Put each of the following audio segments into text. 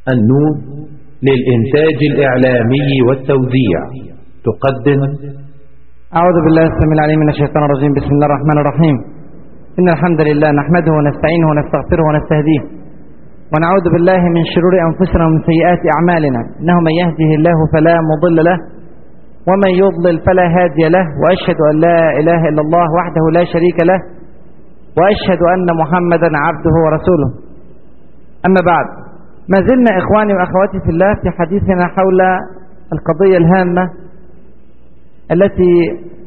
النون للإنتاج الإعلامي والتوزيع تقدم أعوذ بالله السميع العليم من الشيطان الرجيم بسم الله الرحمن الرحيم إن الحمد لله نحمده ونستعينه ونستغفره ونستهديه ونعوذ بالله من شرور أنفسنا ومن سيئات أعمالنا إنه من يهده الله فلا مضل له ومن يضلل فلا هادي له وأشهد أن لا إله إلا الله وحده لا شريك له وأشهد أن محمدا عبده ورسوله أما بعد ما زلنا إخواني وأخواتي في الله في حديثنا حول القضية الهامة التي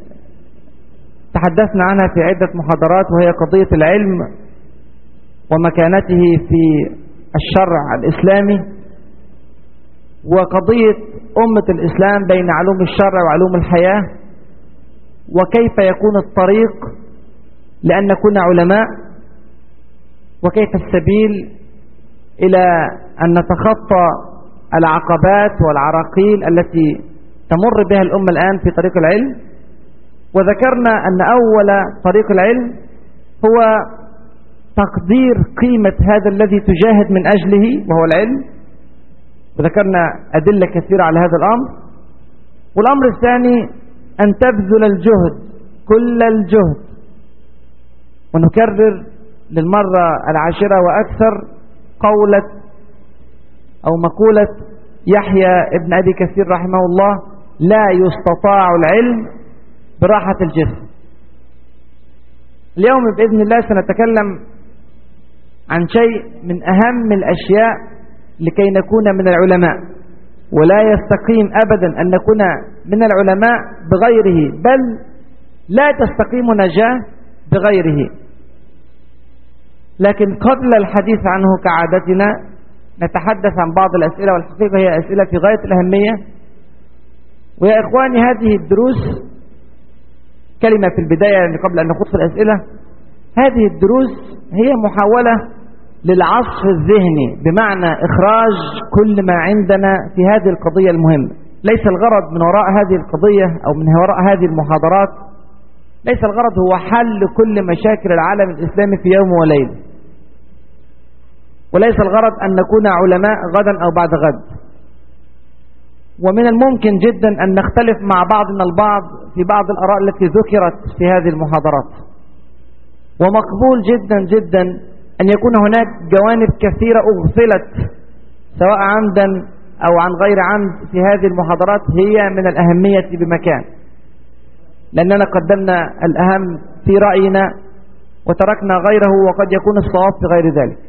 تحدثنا عنها في عدة محاضرات وهي قضية العلم ومكانته في الشرع الإسلامي وقضية أمة الإسلام بين علوم الشرع وعلوم الحياة وكيف يكون الطريق لأن نكون علماء وكيف السبيل إلى أن نتخطى العقبات والعراقيل التي تمر بها الأمة الآن في طريق العلم وذكرنا أن أول طريق العلم هو تقدير قيمة هذا الذي تجاهد من أجله وهو العلم وذكرنا أدلة كثيرة على هذا الأمر والأمر الثاني أن تبذل الجهد كل الجهد ونكرر للمرة العاشرة وأكثر قولة أو مقولة يحيى ابن أبي كثير رحمه الله لا يستطاع العلم براحة الجسم اليوم بإذن الله سنتكلم عن شيء من أهم الأشياء لكي نكون من العلماء ولا يستقيم أبدا أن نكون من العلماء بغيره بل لا تستقيم نجاة بغيره لكن قبل الحديث عنه كعادتنا نتحدث عن بعض الأسئلة والحقيقة هي أسئلة في غاية الأهمية ويا إخواني هذه الدروس كلمة في البداية يعني قبل أن نخوض في الأسئلة هذه الدروس هي محاولة للعصف الذهني بمعنى إخراج كل ما عندنا في هذه القضية المهمة ليس الغرض من وراء هذه القضية أو من وراء هذه المحاضرات ليس الغرض هو حل كل مشاكل العالم الإسلامي في يوم وليلة وليس الغرض أن نكون علماء غدا أو بعد غد ومن الممكن جدا أن نختلف مع بعضنا البعض في بعض الأراء التي ذكرت في هذه المحاضرات ومقبول جدا جدا أن يكون هناك جوانب كثيرة أغفلت سواء عمدا أو عن غير عمد في هذه المحاضرات هي من الأهمية بمكان لأننا قدمنا الأهم في رأينا وتركنا غيره وقد يكون الصواب في غير ذلك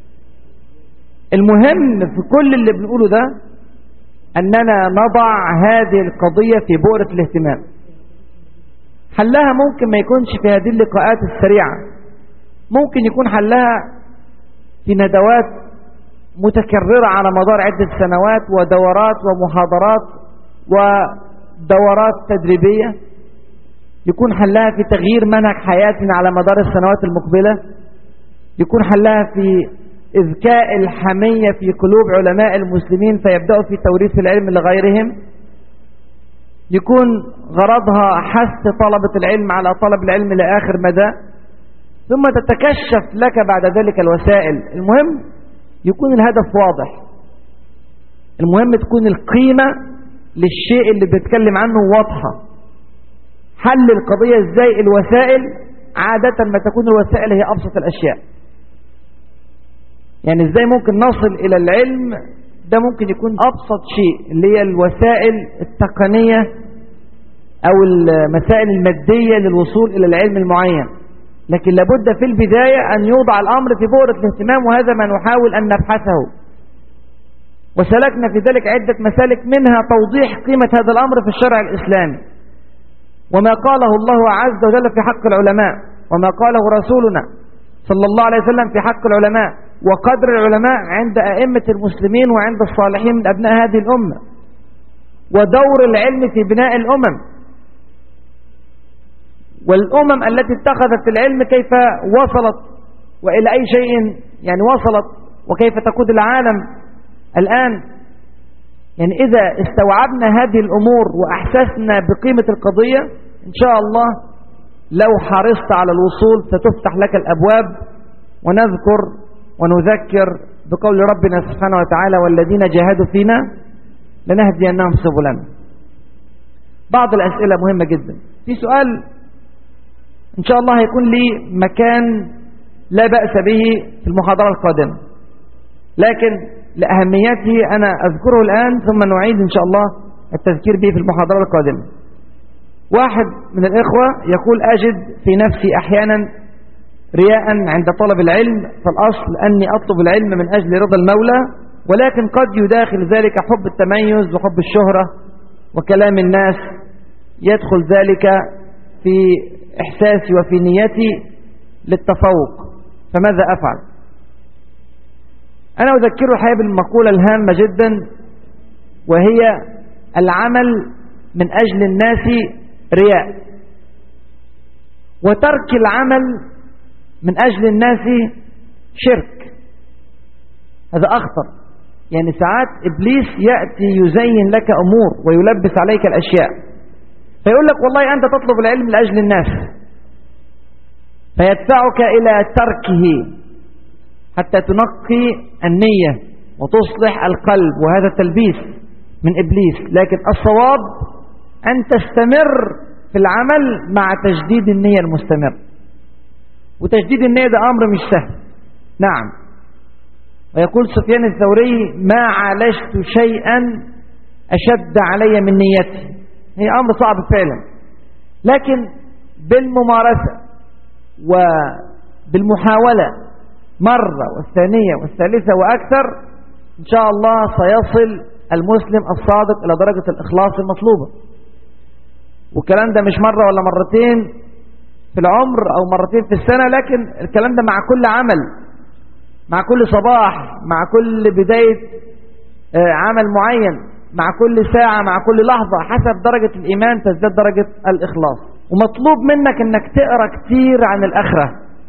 المهم في كل اللي بنقوله ده أننا نضع هذه القضية في بؤرة الاهتمام حلها ممكن ما يكونش في هذه اللقاءات السريعة ممكن يكون حلها في ندوات متكررة على مدار عدة سنوات ودورات ومحاضرات ودورات تدريبية يكون حلها في تغيير منهج حياتنا على مدار السنوات المقبلة يكون حلها في إذكاء الحمية في قلوب علماء المسلمين فيبدأوا في توريث العلم لغيرهم يكون غرضها حث طلبة العلم على طلب العلم لآخر مدى ثم تتكشف لك بعد ذلك الوسائل المهم يكون الهدف واضح المهم تكون القيمة للشيء اللي بتتكلم عنه واضحة حل القضية ازاي الوسائل عادة ما تكون الوسائل هي أبسط الأشياء يعني ازاي ممكن نصل إلى العلم ده ممكن يكون أبسط شيء اللي هي الوسائل التقنية أو المسائل المادية للوصول إلى العلم المعين لكن لابد في البداية أن يوضع الأمر في بؤرة الاهتمام وهذا ما نحاول أن نبحثه وسلكنا في ذلك عدة مسالك منها توضيح قيمة هذا الأمر في الشرع الإسلامي وما قاله الله عز وجل في حق العلماء وما قاله رسولنا صلى الله عليه وسلم في حق العلماء وقدر العلماء عند أئمة المسلمين وعند الصالحين من أبناء هذه الأمة ودور العلم في بناء الأمم والأمم التي اتخذت العلم كيف وصلت وإلى أي شيء يعني وصلت وكيف تقود العالم الآن يعني إذا استوعبنا هذه الأمور وأحسسنا بقيمة القضية إن شاء الله لو حرصت على الوصول ستفتح لك الأبواب ونذكر ونذكر بقول ربنا سبحانه وتعالى والذين جاهدوا فينا لنهدينهم سبلنا بعض الأسئلة مهمة جدا في سؤال إن شاء الله هيكون لي مكان لا بأس به في المحاضرة القادمة لكن لأهميته أنا أذكره الآن ثم نعيد إن شاء الله التذكير به في المحاضرة القادمة واحد من الإخوة يقول أجد في نفسي أحيانا رياء عند طلب العلم فالأصل أني أطلب العلم من أجل رضا المولى ولكن قد يداخل ذلك حب التميز وحب الشهرة وكلام الناس يدخل ذلك في إحساسي وفي نيتي للتفوق فماذا أفعل أنا أذكر الحقيقة بالمقولة الهامة جدا وهي العمل من أجل الناس رياء وترك العمل من أجل الناس شرك هذا أخطر يعني ساعات إبليس يأتي يزين لك أمور ويلبس عليك الأشياء فيقول لك والله أنت تطلب العلم لأجل الناس فيدفعك إلى تركه حتى تنقي النية وتصلح القلب وهذا تلبيس من إبليس لكن الصواب أن تستمر في العمل مع تجديد النية المستمر وتجديد النية ده أمر مش سهل نعم ويقول سفيان الثوري ما عالجت شيئا أشد علي من نيتي هي أمر صعب فعلا لكن بالممارسة وبالمحاولة مرة والثانية والثالثة وأكثر إن شاء الله سيصل المسلم الصادق إلى درجة الإخلاص المطلوبة والكلام ده مش مرة ولا مرتين في العمر أو مرتين في السنة لكن الكلام ده مع كل عمل مع كل صباح مع كل بداية عمل معين مع كل ساعة مع كل لحظة حسب درجة الإيمان تزداد درجة الإخلاص ومطلوب منك أنك تقرأ كتير عن الآخرة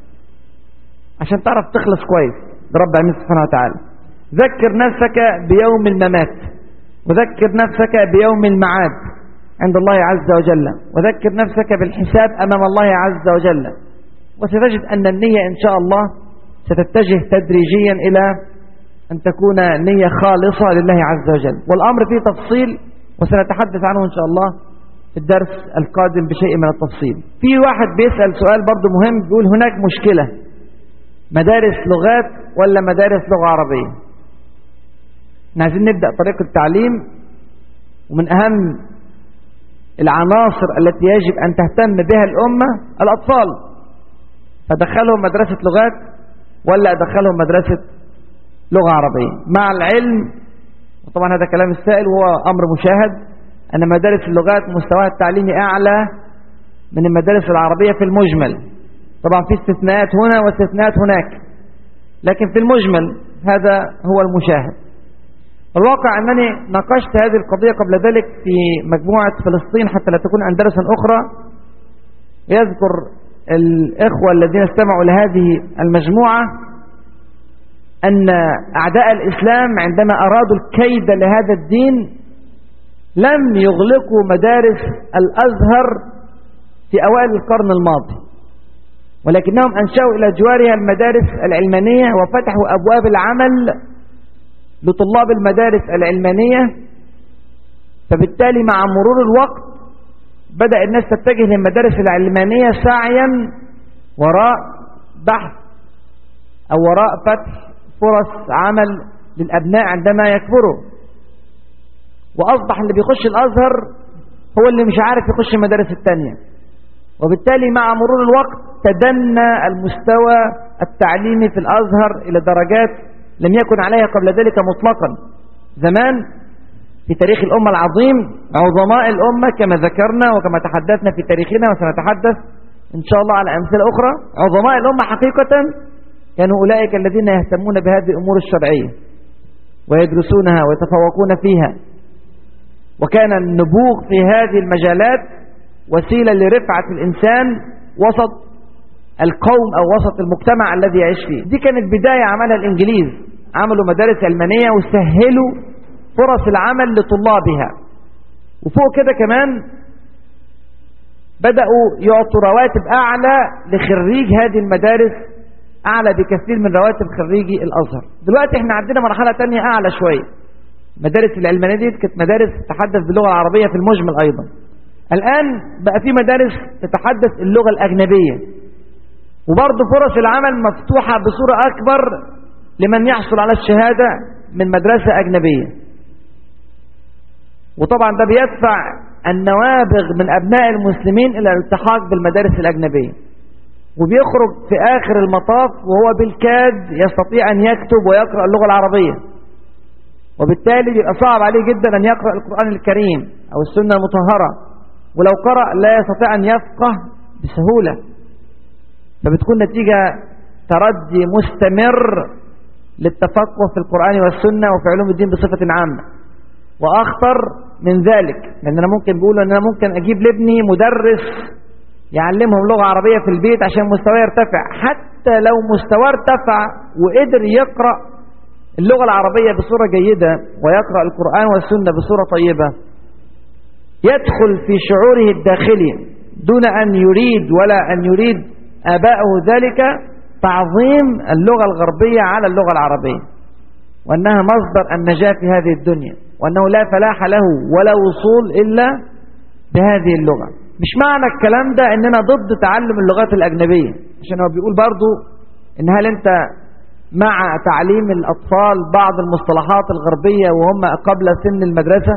عشان تعرف تخلص كويس برب العالمين سبحانه وتعالى ذكر نفسك بيوم الممات وذكر نفسك بيوم المعاد عند الله عز وجل وذكر نفسك بالحساب أمام الله عز وجل وستجد أن النية إن شاء الله ستتجه تدريجيا إلى أن تكون نية خالصة لله عز وجل والأمر فيه تفصيل وسنتحدث عنه إن شاء الله في الدرس القادم بشيء من التفصيل في واحد بيسأل سؤال برضو مهم بيقول هناك مشكلة مدارس لغات ولا مدارس لغة عربية احنا عايزين نبدأ طريق التعليم ومن أهم العناصر التي يجب أن تهتم بها الأمة الأطفال فدخلهم مدرسة لغات ولا أدخلهم مدرسة لغة عربية مع العلم وطبعا هذا كلام السائل وهو أمر مشاهد أن مدارس اللغات مستواها التعليمي أعلى من المدارس العربية في المجمل طبعا في استثناءات هنا واستثناءات هناك لكن في المجمل هذا هو المشاهد الواقع أنني ناقشت هذه القضية قبل ذلك في مجموعة فلسطين حتى لا تكون أندرسا أخرى يذكر الإخوة الذين استمعوا لهذه المجموعة أن أعداء الإسلام عندما أرادوا الكيد لهذا الدين لم يغلقوا مدارس الأزهر في أوائل القرن الماضي ولكنهم أنشأوا إلى جوارها المدارس العلمانية وفتحوا أبواب العمل لطلاب المدارس العلمانية فبالتالي مع مرور الوقت بدأ الناس تتجه للمدارس العلمانية سعيا وراء بحث أو وراء فتح فرص عمل للأبناء عندما يكبروا وأصبح اللي بيخش الأزهر هو اللي مش عارف يخش المدارس التانية وبالتالي مع مرور الوقت تدنى المستوى التعليمي في الأزهر إلى درجات لم يكن عليها قبل ذلك مطلقا زمان في تاريخ الأمة العظيم عظماء الأمة كما ذكرنا وكما تحدثنا في تاريخنا وسنتحدث إن شاء الله على أمثلة أخرى عظماء الأمة حقيقة كانوا أولئك الذين يهتمون بهذه الأمور الشرعية ويدرسونها ويتفوقون فيها وكان النبوغ في هذه المجالات وسيلة لرفعة الإنسان وسط القوم أو وسط المجتمع الذي يعيش فيه دي كانت بداية عملها الإنجليز عملوا مدارس علمانية وسهلوا فرص العمل لطلابها وفوق كده كمان بدأوا يعطوا رواتب أعلى لخريج هذه المدارس أعلى بكثير من رواتب خريجي الأزهر دلوقتي احنا عندنا مرحلة تانية أعلى شوية مدارس العلمانية دي كانت مدارس تتحدث باللغة العربية في المجمل أيضا الآن بقى في مدارس تتحدث اللغة الأجنبية وبرضه فرص العمل مفتوحة بصورة أكبر لمن يحصل على الشهادة من مدرسة أجنبية وطبعا ده بيدفع النوابغ من أبناء المسلمين إلى الالتحاق بالمدارس الأجنبية وبيخرج في آخر المطاف وهو بالكاد يستطيع أن يكتب ويقرأ اللغة العربية وبالتالي بيبقى صعب عليه جدا أن يقرأ القرآن الكريم أو السنة المطهرة ولو قرأ لا يستطيع أن يفقه بسهولة فبتكون نتيجة تردي مستمر للتفقه في القرآن والسنة وفي علوم الدين بصفة عامة وأخطر من ذلك لأن أنا ممكن بقول أن أنا ممكن أجيب لابني مدرس يعلمهم لغة عربية في البيت عشان مستواه يرتفع حتى لو مستواه ارتفع وقدر يقرأ اللغة العربية بصورة جيدة ويقرأ القرآن والسنة بصورة طيبة يدخل في شعوره الداخلي دون أن يريد ولا أن يريد آباءه ذلك تعظيم اللغة الغربية على اللغة العربية وأنها مصدر النجاة في هذه الدنيا وأنه لا فلاح له ولا وصول إلا بهذه اللغة مش معنى الكلام ده أننا ضد تعلم اللغات الأجنبية عشان هو بيقول برضو إن هل أنت مع تعليم الأطفال بعض المصطلحات الغربية وهم قبل سن المدرسة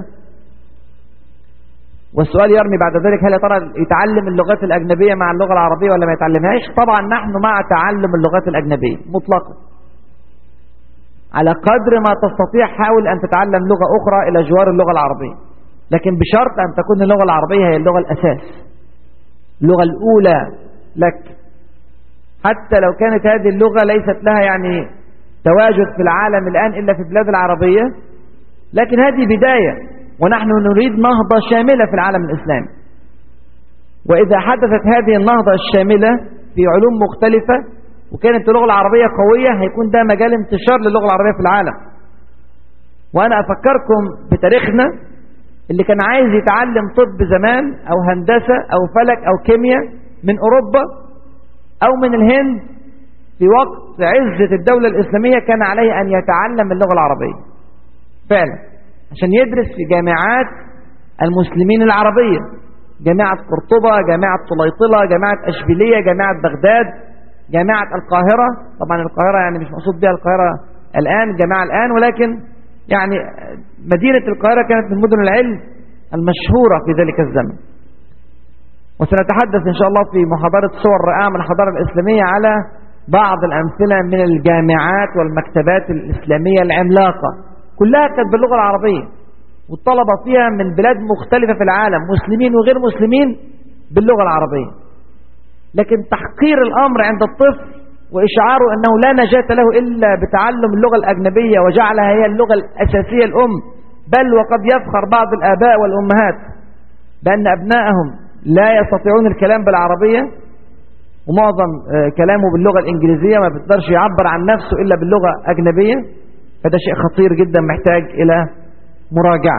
والسؤال يرمي بعد ذلك هل يا ترى يتعلم اللغات الأجنبية مع اللغة العربية ولا ما يتعلمهاش طبعا نحن مع تعلم اللغات الأجنبية مطلقا على قدر ما تستطيع حاول أن تتعلم لغة أخرى إلى جوار اللغة العربية لكن بشرط أن تكون اللغة العربية هي اللغة الأساس اللغة الأولى لك حتى لو كانت هذه اللغة ليست لها يعني تواجد في العالم الآن إلا في البلاد العربية لكن هذه بداية ونحن نريد نهضة شاملة في العالم الإسلامي وإذا حدثت هذه النهضة الشاملة في علوم مختلفة وكانت اللغة العربية قوية هيكون ده مجال انتشار للغة العربية في العالم وأنا أفكركم بتاريخنا اللي كان عايز يتعلم طب زمان أو هندسة أو فلك أو كيمياء من أوروبا أو من الهند في وقت عزة الدولة الإسلامية كان عليه أن يتعلم اللغة العربية فعلا عشان يدرس في جامعات المسلمين العربية جامعة قرطبة جامعة طليطلة جامعة أشبيلية جامعة بغداد جامعة القاهرة طبعا القاهرة يعني مش مقصود بها القاهرة الآن جامعة الآن ولكن يعني مدينة القاهرة كانت من مدن العلم المشهورة في ذلك الزمن وسنتحدث إن شاء الله في محاضرة صور رائعة من الحضارة الإسلامية على بعض الأمثلة من الجامعات والمكتبات الإسلامية العملاقة كلها كانت باللغة العربية والطلبة فيها من بلاد مختلفة في العالم مسلمين وغير مسلمين باللغة العربية لكن تحقير الأمر عند الطفل وإشعاره أنه لا نجاة له إلا بتعلم اللغة الأجنبية وجعلها هي اللغة الأساسية الأم بل وقد يفخر بعض الآباء والأمهات بأن أبنائهم لا يستطيعون الكلام بالعربية ومعظم كلامه باللغة الإنجليزية ما بيقدرش يعبر عن نفسه إلا باللغة أجنبية فده شيء خطير جدا محتاج إلى مراجعة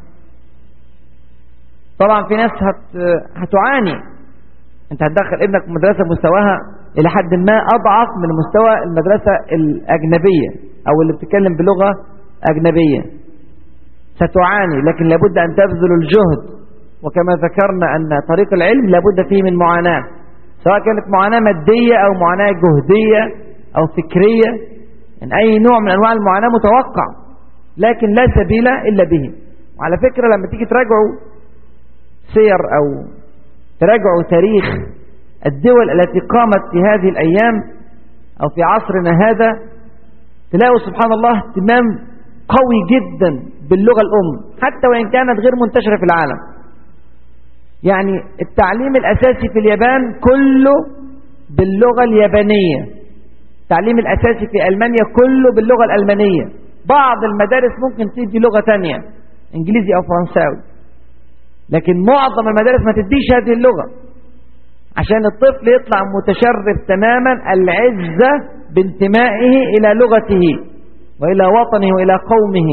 طبعا في ناس هت... هتعاني انت هتدخل ابنك في مدرسة مستواها إلى حد ما أضعف من مستوى المدرسة الأجنبية أو اللي بتتكلم بلغة أجنبية ستعاني لكن لابد أن تبذل الجهد وكما ذكرنا أن طريق العلم لابد فيه من معاناة سواء كانت معاناة مادية أو معاناة جهدية أو فكرية يعني أي نوع من أنواع المعاناة متوقع لكن لا سبيل إلا به وعلى فكرة لما تيجي تراجعوا سير أو تراجعوا تاريخ الدول التي قامت في هذه الأيام أو في عصرنا هذا تلاقوا سبحان الله اهتمام قوي جدا باللغة الأم حتى وإن كانت غير منتشرة في العالم يعني التعليم الأساسي في اليابان كله باللغة اليابانية التعليم الأساسي في ألمانيا كله باللغة الألمانية بعض المدارس ممكن تدي لغة تانية إنجليزي أو فرنساوي لكن معظم المدارس ما تديش هذه اللغة عشان الطفل يطلع متشرف تماما العزة بانتمائه إلى لغته وإلى وطنه وإلى قومه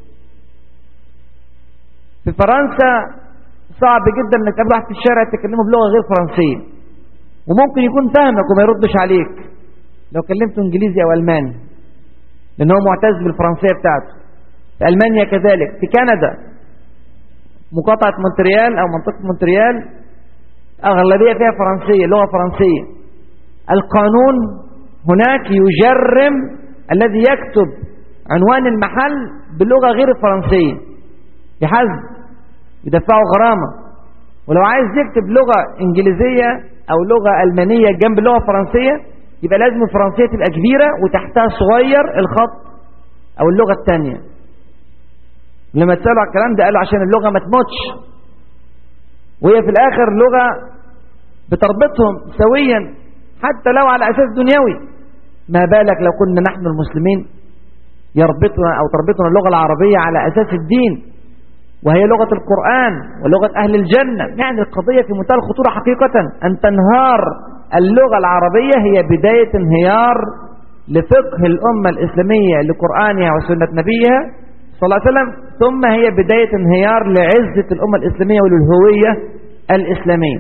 في فرنسا صعب جدا انك تقابل واحد في الشارع تكلمه بلغة غير فرنسية وممكن يكون فاهمك وما يردش عليك لو كلمته انجليزي او الماني لان هو معتز بالفرنسيه بتاعته في المانيا كذلك في كندا مقاطعه مونتريال او منطقه مونتريال اغلبيه فيها فرنسيه لغه فرنسيه القانون هناك يجرم الذي يكتب عنوان المحل باللغه غير الفرنسيه يحاسب يدفعه غرامه ولو عايز يكتب لغه انجليزيه او لغه المانيه جنب اللغه الفرنسيه يبقى لازم الفرنسيه تبقى كبيره وتحتها صغير الخط او اللغه الثانيه لما تسالوا على الكلام ده قالوا عشان اللغه ما تموتش وهي في الاخر لغه بتربطهم سويا حتى لو على اساس دنيوي ما بالك لو كنا نحن المسلمين يربطنا او تربطنا اللغه العربيه على اساس الدين وهي لغه القران ولغه اهل الجنه يعني القضيه في منتهى الخطوره حقيقه ان تنهار اللغه العربيه هي بدايه انهيار لفقه الامه الاسلاميه لقرانها وسنه نبيها صلى الله عليه وسلم ثم هي بدايه انهيار لعزه الامه الاسلاميه وللهويه الاسلاميه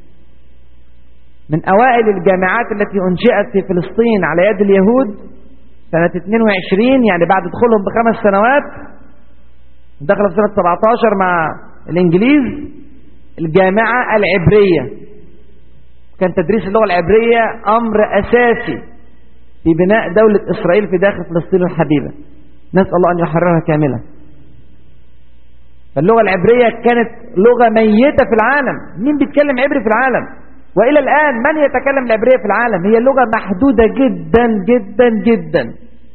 من أوائل الجامعات التي أنشئت في فلسطين على يد اليهود سنة 22 يعني بعد دخولهم بخمس سنوات دخلوا في سنة 17 مع الإنجليز الجامعة العبرية كان تدريس اللغة العبرية أمر أساسي في بناء دولة إسرائيل في داخل فلسطين الحبيبة نسأل الله أن يحررها كاملة فاللغة العبرية كانت لغة ميتة في العالم مين بيتكلم عبري في العالم وإلى الآن من يتكلم العبرية في العالم هي لغة محدودة جدا جدا جدا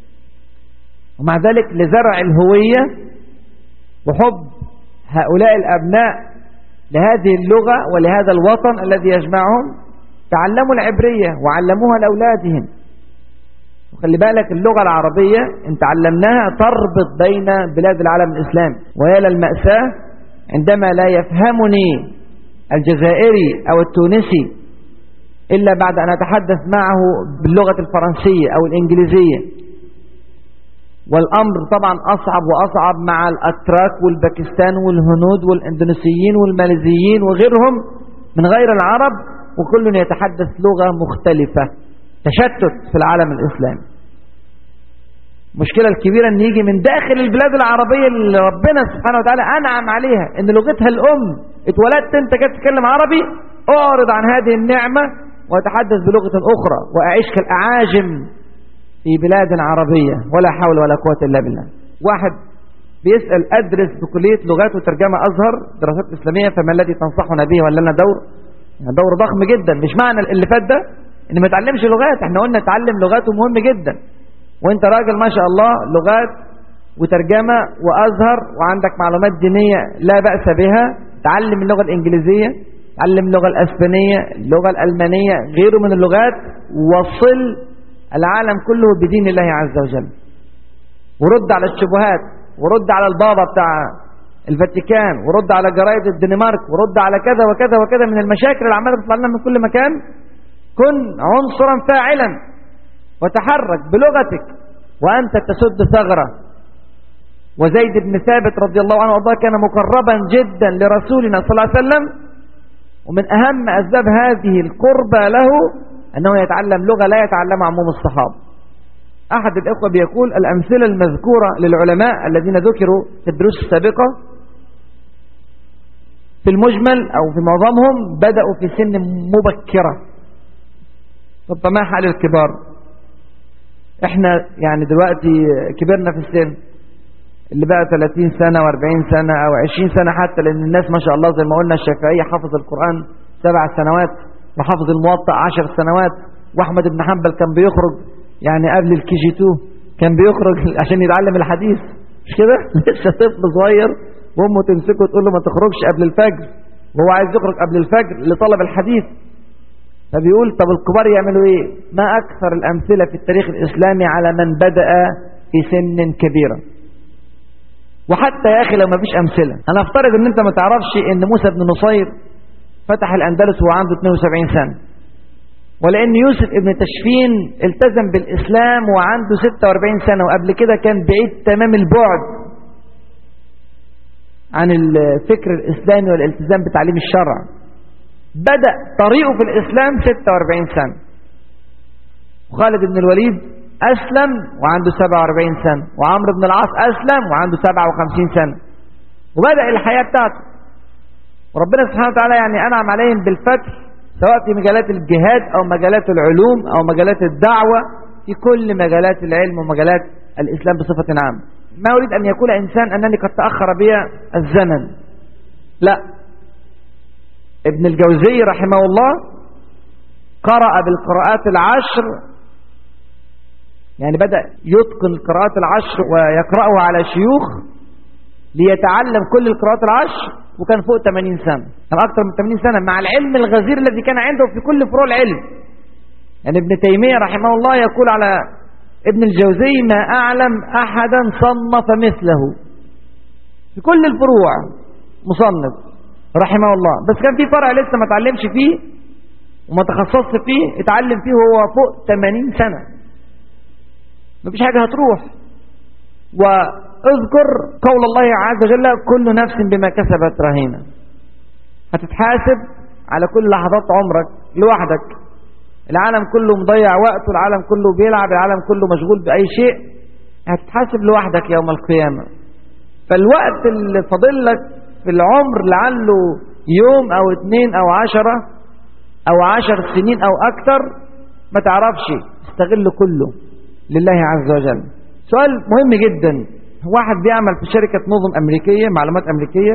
ومع ذلك لزرع الهوية وحب هؤلاء الأبناء لهذه اللغة ولهذا الوطن الذي يجمعهم تعلموا العبرية وعلموها لأولادهم وخلي بالك اللغة العربية إن تعلمناها تربط بين بلاد العالم الإسلامي ويا للمأساة عندما لا يفهمني الجزائري أو التونسي إلا بعد أن أتحدث معه باللغة الفرنسية أو الإنجليزية والأمر طبعا أصعب وأصعب مع الأتراك والباكستان والهنود والإندونيسيين والماليزيين وغيرهم من غير العرب وكل يتحدث لغة مختلفة تشتت في العالم الإسلامي المشكلة الكبيرة ان يجي من داخل البلاد العربية اللي ربنا سبحانه وتعالى أنعم عليها ان لغتها الأم اتولدت انت كده تتكلم عربي اعرض عن هذه النعمة وتحدث بلغة أخرى وأعيش كالأعاجم في بلاد عربية ولا حول ولا قوة إلا بالله واحد بيسأل أدرس بكلية لغات وترجمة أزهر دراسات إسلامية فما الذي تنصحنا به ولا لنا دور يعني دور ضخم جدا مش معنى اللي فات ده ان ما تعلمش لغات احنا قلنا تعلم لغات مهم جدا وانت راجل ما شاء الله لغات وترجمة وأزهر وعندك معلومات دينية لا بأس بها تعلم اللغة الإنجليزية تعلم اللغة الأسبانية اللغة الألمانية غيره من اللغات وصل العالم كله بدين الله عز وجل ورد على الشبهات ورد على البابا بتاع الفاتيكان ورد على جرايد الدنمارك ورد على كذا وكذا وكذا من المشاكل اللي عماله تطلع لنا من كل مكان كن عنصرا فاعلا وتحرك بلغتك وأنت تسد ثغرة وزيد بن ثابت رضي الله عنه وارضاه كان مقربا جدا لرسولنا صلى الله عليه وسلم ومن أهم أسباب هذه القربة له أنه يتعلم لغة لا يتعلمها عموم الصحابة أحد الإخوة بيقول الأمثلة المذكورة للعلماء الذين ذكروا في الدروس السابقة في المجمل أو في معظمهم بدأوا في سن مبكرة طب ما حال الكبار احنا يعني دلوقتي كبرنا في السن اللي بقى 30 سنة و40 سنة أو 20 سنة حتى لأن الناس ما شاء الله زي ما قلنا الشافعية حفظ القرآن سبع سنوات وحفظ الموطأ عشر سنوات وأحمد بن حنبل كان بيخرج يعني قبل الكي جي 2 كان بيخرج عشان يتعلم الحديث مش كده لسه طفل صغير وامه تمسكه تقول له ما تخرجش قبل الفجر وهو عايز يخرج قبل الفجر لطلب الحديث فبيقول طب الكبار يعملوا ايه ما اكثر الامثله في التاريخ الاسلامي على من بدا في سن كبيره وحتى يا اخي لو ما فيش امثله انا افترض ان انت ما تعرفش ان موسى بن نصير فتح الاندلس وهو عنده 72 سنه ولان يوسف ابن تشفين التزم بالاسلام وعنده 46 سنه وقبل كده كان بعيد تمام البعد عن الفكر الاسلامي والالتزام بتعليم الشرع بدأ طريقه في الإسلام 46 سنة وخالد بن الوليد أسلم وعنده 47 سنة وعمرو بن العاص أسلم وعنده 57 سنة وبدأ الحياة بتاعته وربنا سبحانه وتعالى يعني أنعم عليهم بالفتح سواء في مجالات الجهاد أو مجالات العلوم أو مجالات الدعوة في كل مجالات العلم ومجالات الإسلام بصفة عامة ما أريد أن يقول إنسان أنني قد تأخر بي الزمن لا ابن الجوزي رحمه الله قرأ بالقراءات العشر يعني بدأ يتقن القراءات العشر ويقرأه على شيوخ ليتعلم كل القراءات العشر وكان فوق 80 سنة كان أكثر من 80 سنة مع العلم الغزير الذي كان عنده في كل فروع العلم يعني ابن تيمية رحمه الله يقول على ابن الجوزي ما أعلم أحدا صنف مثله في كل الفروع مصنف رحمه الله بس كان في فرع لسه ما تعلمش فيه وما تخصصش فيه اتعلم فيه وهو فوق 80 سنة مفيش حاجة هتروح واذكر قول الله عز وجل كل نفس بما كسبت رهينة هتتحاسب على كل لحظات عمرك لوحدك العالم كله مضيع وقته العالم كله بيلعب العالم كله مشغول بأي شيء هتتحاسب لوحدك يوم القيامة فالوقت اللي فاضل لك في العمر لعله يوم أو اتنين أو عشرة أو عشر سنين أو أكثر ما تعرفش استغل كله لله عز وجل سؤال مهم جدا واحد بيعمل في شركة نظم أمريكية معلومات أمريكية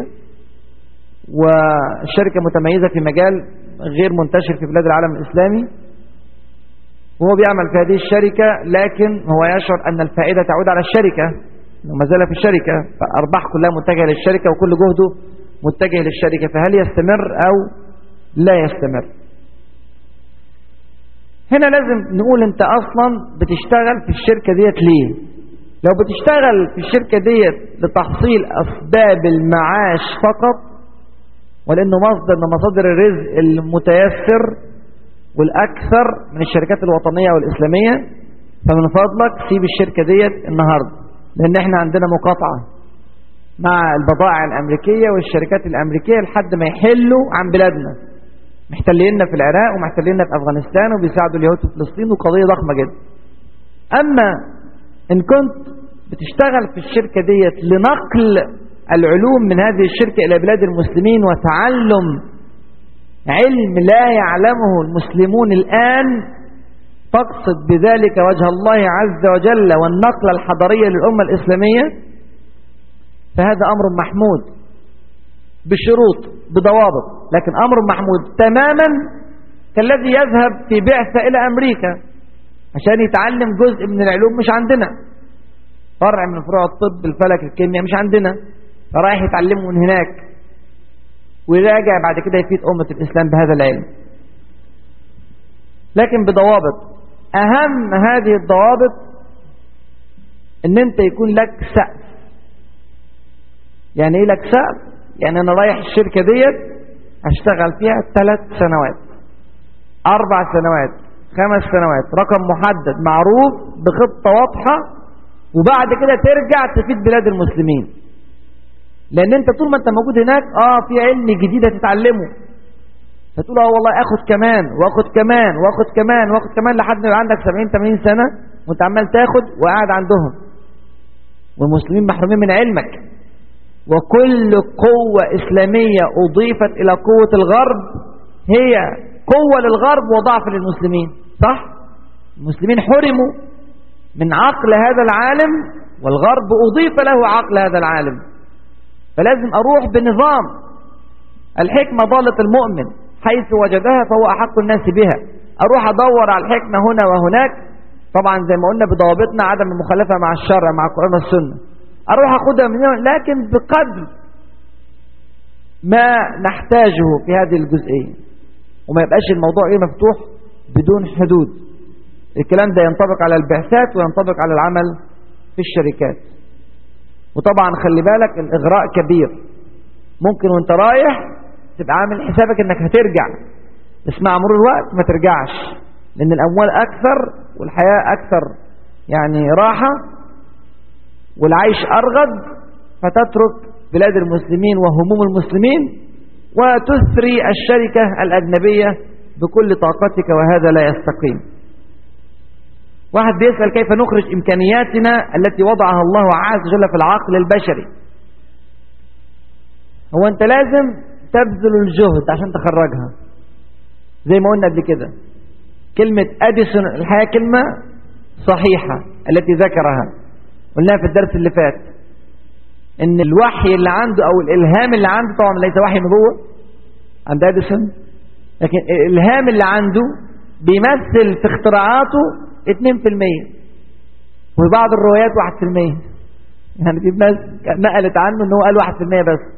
والشركة متميزة في مجال غير منتشر في بلاد العالم الإسلامي وهو بيعمل في هذه الشركة لكن هو يشعر أن الفائدة تعود على الشركة وما زال في الشركة فأرباح كلها متجهة للشركة وكل جهده متجه للشركة فهل يستمر أو لا يستمر هنا لازم نقول انت اصلا بتشتغل في الشركة ديت ليه لو بتشتغل في الشركة ديت لتحصيل اسباب المعاش فقط ولانه مصدر من مصادر الرزق المتيسر والاكثر من الشركات الوطنية والاسلامية فمن فضلك سيب الشركة ديت النهاردة لان احنا عندنا مقاطعة مع البضائع الامريكية والشركات الامريكية لحد ما يحلوا عن بلادنا محتليننا في العراق ومحتليننا في أفغانستان وبيساعدوا اليهود في فلسطين وقضية ضخمة جدا أما إن كنت بتشتغل في الشركة ديت لنقل العلوم من هذه الشركة إلى بلاد المسلمين وتعلم علم لا يعلمه المسلمون الآن تقصد بذلك وجه الله عز وجل والنقلة الحضارية للأمة الإسلامية فهذا أمر محمود بشروط بضوابط لكن أمر محمود تماما كالذي يذهب في بعثة إلى أمريكا عشان يتعلم جزء من العلوم مش عندنا فرع من فروع الطب الفلك الكيمياء مش عندنا فرايح يتعلمه من هناك ويراجع بعد كده يفيد أمة الإسلام بهذا العلم لكن بضوابط أهم هذه الضوابط ان انت يكون لك سقف يعني ايه لك سقف يعني انا رايح الشركة ديت هشتغل فيها ثلاث سنوات اربع سنوات خمس سنوات رقم محدد معروف بخطة واضحة وبعد كده ترجع تفيد بلاد المسلمين لان انت طول ما انت موجود هناك اه في علم جديد هتتعلمه فتقول اه والله اخد كمان واخد كمان واخد كمان واخد كمان لحد ما يبقى عندك 70 80 سنة وانت عمال تاخد وقاعد عندهم والمسلمين محرومين من علمك وكل قوة إسلامية أضيفت إلى قوة الغرب هي قوة للغرب وضعف للمسلمين صح؟ المسلمين حرموا من عقل هذا العالم والغرب أضيف له عقل هذا العالم فلازم أروح بنظام الحكمة ضالة المؤمن حيث وجدها فهو أحق الناس بها أروح أدور على الحكمة هنا وهناك طبعا زي ما قلنا بضوابطنا عدم المخالفة مع الشرع مع القرآن والسنة أروح أخذها من هنا لكن بقدر ما نحتاجه في هذه الجزئية وما يبقاش الموضوع إيه مفتوح بدون حدود الكلام ده ينطبق على البعثات وينطبق على العمل في الشركات وطبعا خلي بالك الإغراء كبير ممكن وانت رايح تبقى عامل حسابك انك هترجع بس مع مرور الوقت ما ترجعش لان الاموال اكثر والحياة اكثر يعني راحة والعيش ارغد فتترك بلاد المسلمين وهموم المسلمين وتثري الشركة الاجنبية بكل طاقتك وهذا لا يستقيم واحد بيسأل كيف نخرج إمكانياتنا التي وضعها الله عز وجل في العقل البشري هو أنت لازم تبذل الجهد عشان تخرجها زي ما قلنا قبل كده كلمة أديسون الحقيقة كلمة صحيحة التي ذكرها قلناها في الدرس اللي فات ان الوحي اللي عنده او الالهام اللي عنده طبعا ليس وحي نبوة عند اديسون لكن الالهام اللي عنده بيمثل في اختراعاته 2% وفي بعض الروايات 1% يعني في ناس نقلت عنه ان هو قال 1% بس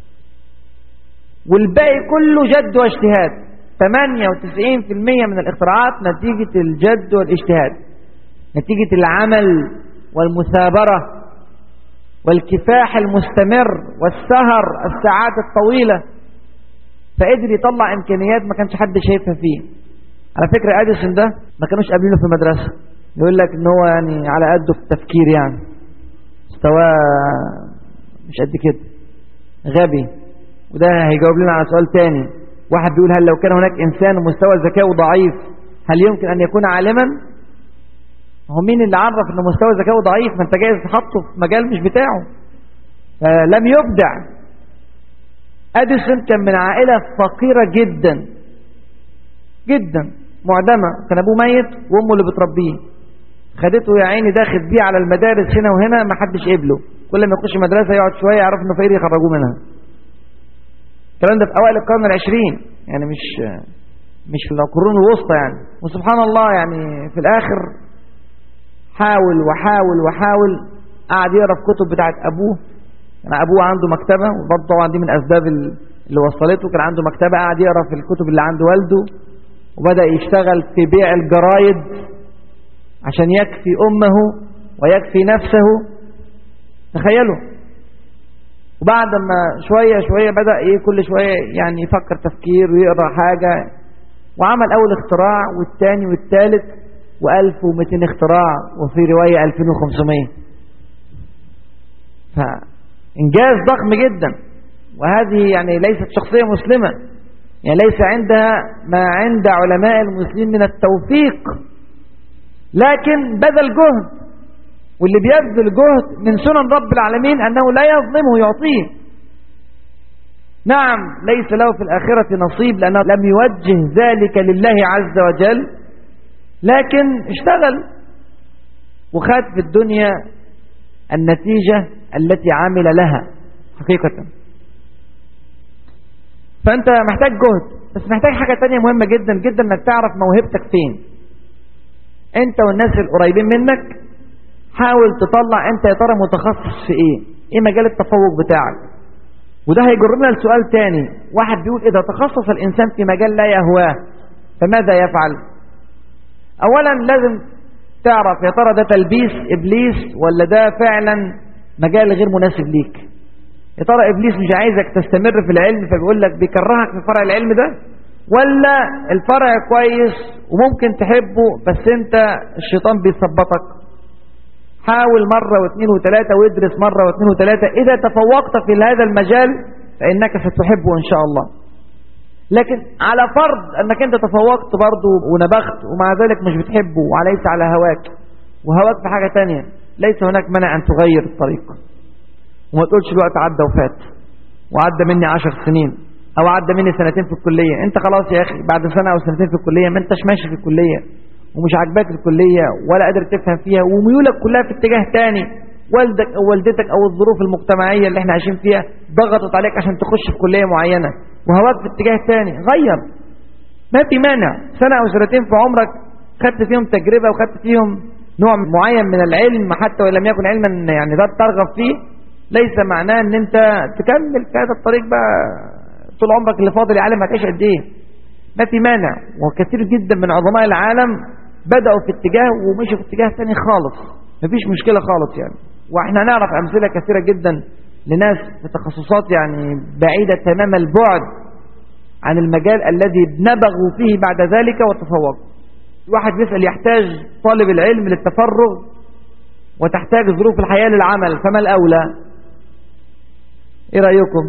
والباقي كله جد واجتهاد 98% من الاختراعات نتيجة الجد والاجتهاد نتيجة العمل والمثابرة والكفاح المستمر والسهر الساعات الطويلة فقدر يطلع إمكانيات ما كانش حد شايفها فيه على فكرة أديسون ده ما كانوش قابلينه في المدرسة يقول لك ان هو يعني على قده في التفكير يعني مستواه مش قد كده غبي وده هيجاوب لنا على سؤال تاني واحد بيقول هل لو كان هناك إنسان مستوى ذكائه ضعيف هل يمكن أن يكون عالما هو مين اللي عرف ان مستوى ذكائه ضعيف ما انت جايز تحطه في مجال مش بتاعه لم يبدع اديسون كان من عائله فقيره جدا جدا معدمه كان ابوه ميت وامه اللي بتربيه خدته يا عيني داخل بيه على المدارس هنا وهنا ما حدش قبله كل ما يخش مدرسه يقعد شويه يعرف انه فقير يخرجوه منها الكلام ده في اوائل القرن العشرين يعني مش مش في القرون الوسطى يعني وسبحان الله يعني في الاخر حاول وحاول وحاول قعد يقرا في كتب بتاعت ابوه كان يعني ابوه عنده مكتبه وبرضه طبعا دي من اسباب اللي وصلته كان عنده مكتبه قعد يقرا في الكتب اللي عند والده وبدا يشتغل في بيع الجرايد عشان يكفي امه ويكفي نفسه تخيلوا وبعد ما شويه شويه بدا ايه كل شويه يعني يفكر تفكير ويقرا حاجه وعمل اول اختراع والثاني والثالث و1200 اختراع وفي رواية 2500 فإنجاز ضخم جدا وهذه يعني ليست شخصية مسلمة يعني ليس عندها ما عند علماء المسلمين من التوفيق لكن بذل جهد واللي بيبذل جهد من سنن رب العالمين أنه لا يظلمه يعطيه نعم ليس له في الآخرة نصيب لأنه لم يوجه ذلك لله عز وجل لكن اشتغل وخد في الدنيا النتيجة التي عمل لها حقيقة فأنت محتاج جهد بس محتاج حاجة تانية مهمة جدا جدا انك تعرف موهبتك فين انت والناس القريبين منك حاول تطلع انت يا ترى متخصص في ايه ايه مجال التفوق بتاعك وده هيجرنا لسؤال تاني واحد بيقول اذا تخصص الانسان في مجال لا يهواه فماذا يفعل اولا لازم تعرف يا ترى ده تلبيس ابليس ولا ده فعلا مجال غير مناسب ليك يا ترى ابليس مش عايزك تستمر في العلم فبيقول لك بيكرهك في فرع العلم ده ولا الفرع كويس وممكن تحبه بس انت الشيطان بيثبطك حاول مرة واثنين وثلاثة وادرس مرة واثنين وثلاثة إذا تفوقت في هذا المجال فإنك ستحبه إن شاء الله لكن على فرض أنك أنت تفوقت برضه ونبخت ومع ذلك مش بتحبه وليس على هواك وهواك في حاجة تانية ليس هناك منع أن تغير الطريق وما تقولش الوقت عدى وفات وعدى مني عشر سنين أو عدى مني سنتين في الكلية أنت خلاص يا أخي بعد سنة أو سنتين في الكلية ما أنتش ماشي في الكلية ومش عاجباك الكلية ولا قادر تفهم فيها وميولك كلها في اتجاه تاني والدك أو والدتك أو الظروف المجتمعية اللي احنا عايشين فيها ضغطت عليك عشان تخش في كلية معينة وهواك في اتجاه تاني غير ما في مانع سنة أو سنتين في عمرك خدت فيهم تجربة وخدت فيهم نوع معين من العلم حتى وإن لم يكن علما يعني ده ترغب فيه ليس معناه ان انت تكمل في هذا الطريق بقى طول عمرك اللي فاضل يا عالم هتعيش قد ايه ما في مانع وكثير جدا من عظماء العالم بدأوا في اتجاه ومشوا في اتجاه ثاني خالص مفيش مشكلة خالص يعني واحنا نعرف امثلة كثيرة جدا لناس في تخصصات يعني بعيدة تمام البعد عن المجال الذي نبغوا فيه بعد ذلك وتفوقوا واحد يسأل يحتاج طالب العلم للتفرغ وتحتاج ظروف الحياة للعمل فما الأولى ايه رأيكم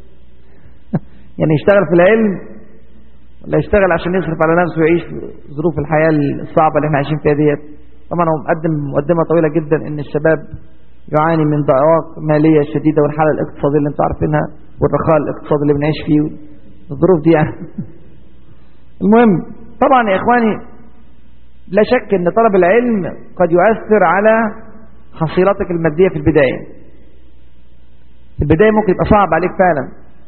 يعني يشتغل في العلم ولا يشتغل عشان يصرف على نفسه ويعيش في ظروف الحياة الصعبة اللي احنا عايشين فيها ديت طبعا هو مقدم مقدمة طويلة جدا ان الشباب يعاني من ضعاف مالية شديدة والحالة الاقتصادية اللي انتم عارفينها والرخاء الاقتصادي اللي بنعيش فيه الظروف دي يعني المهم طبعا يا اخواني لا شك ان طلب العلم قد يؤثر على حصيلتك المادية في البداية في البداية ممكن يبقى صعب عليك فعلا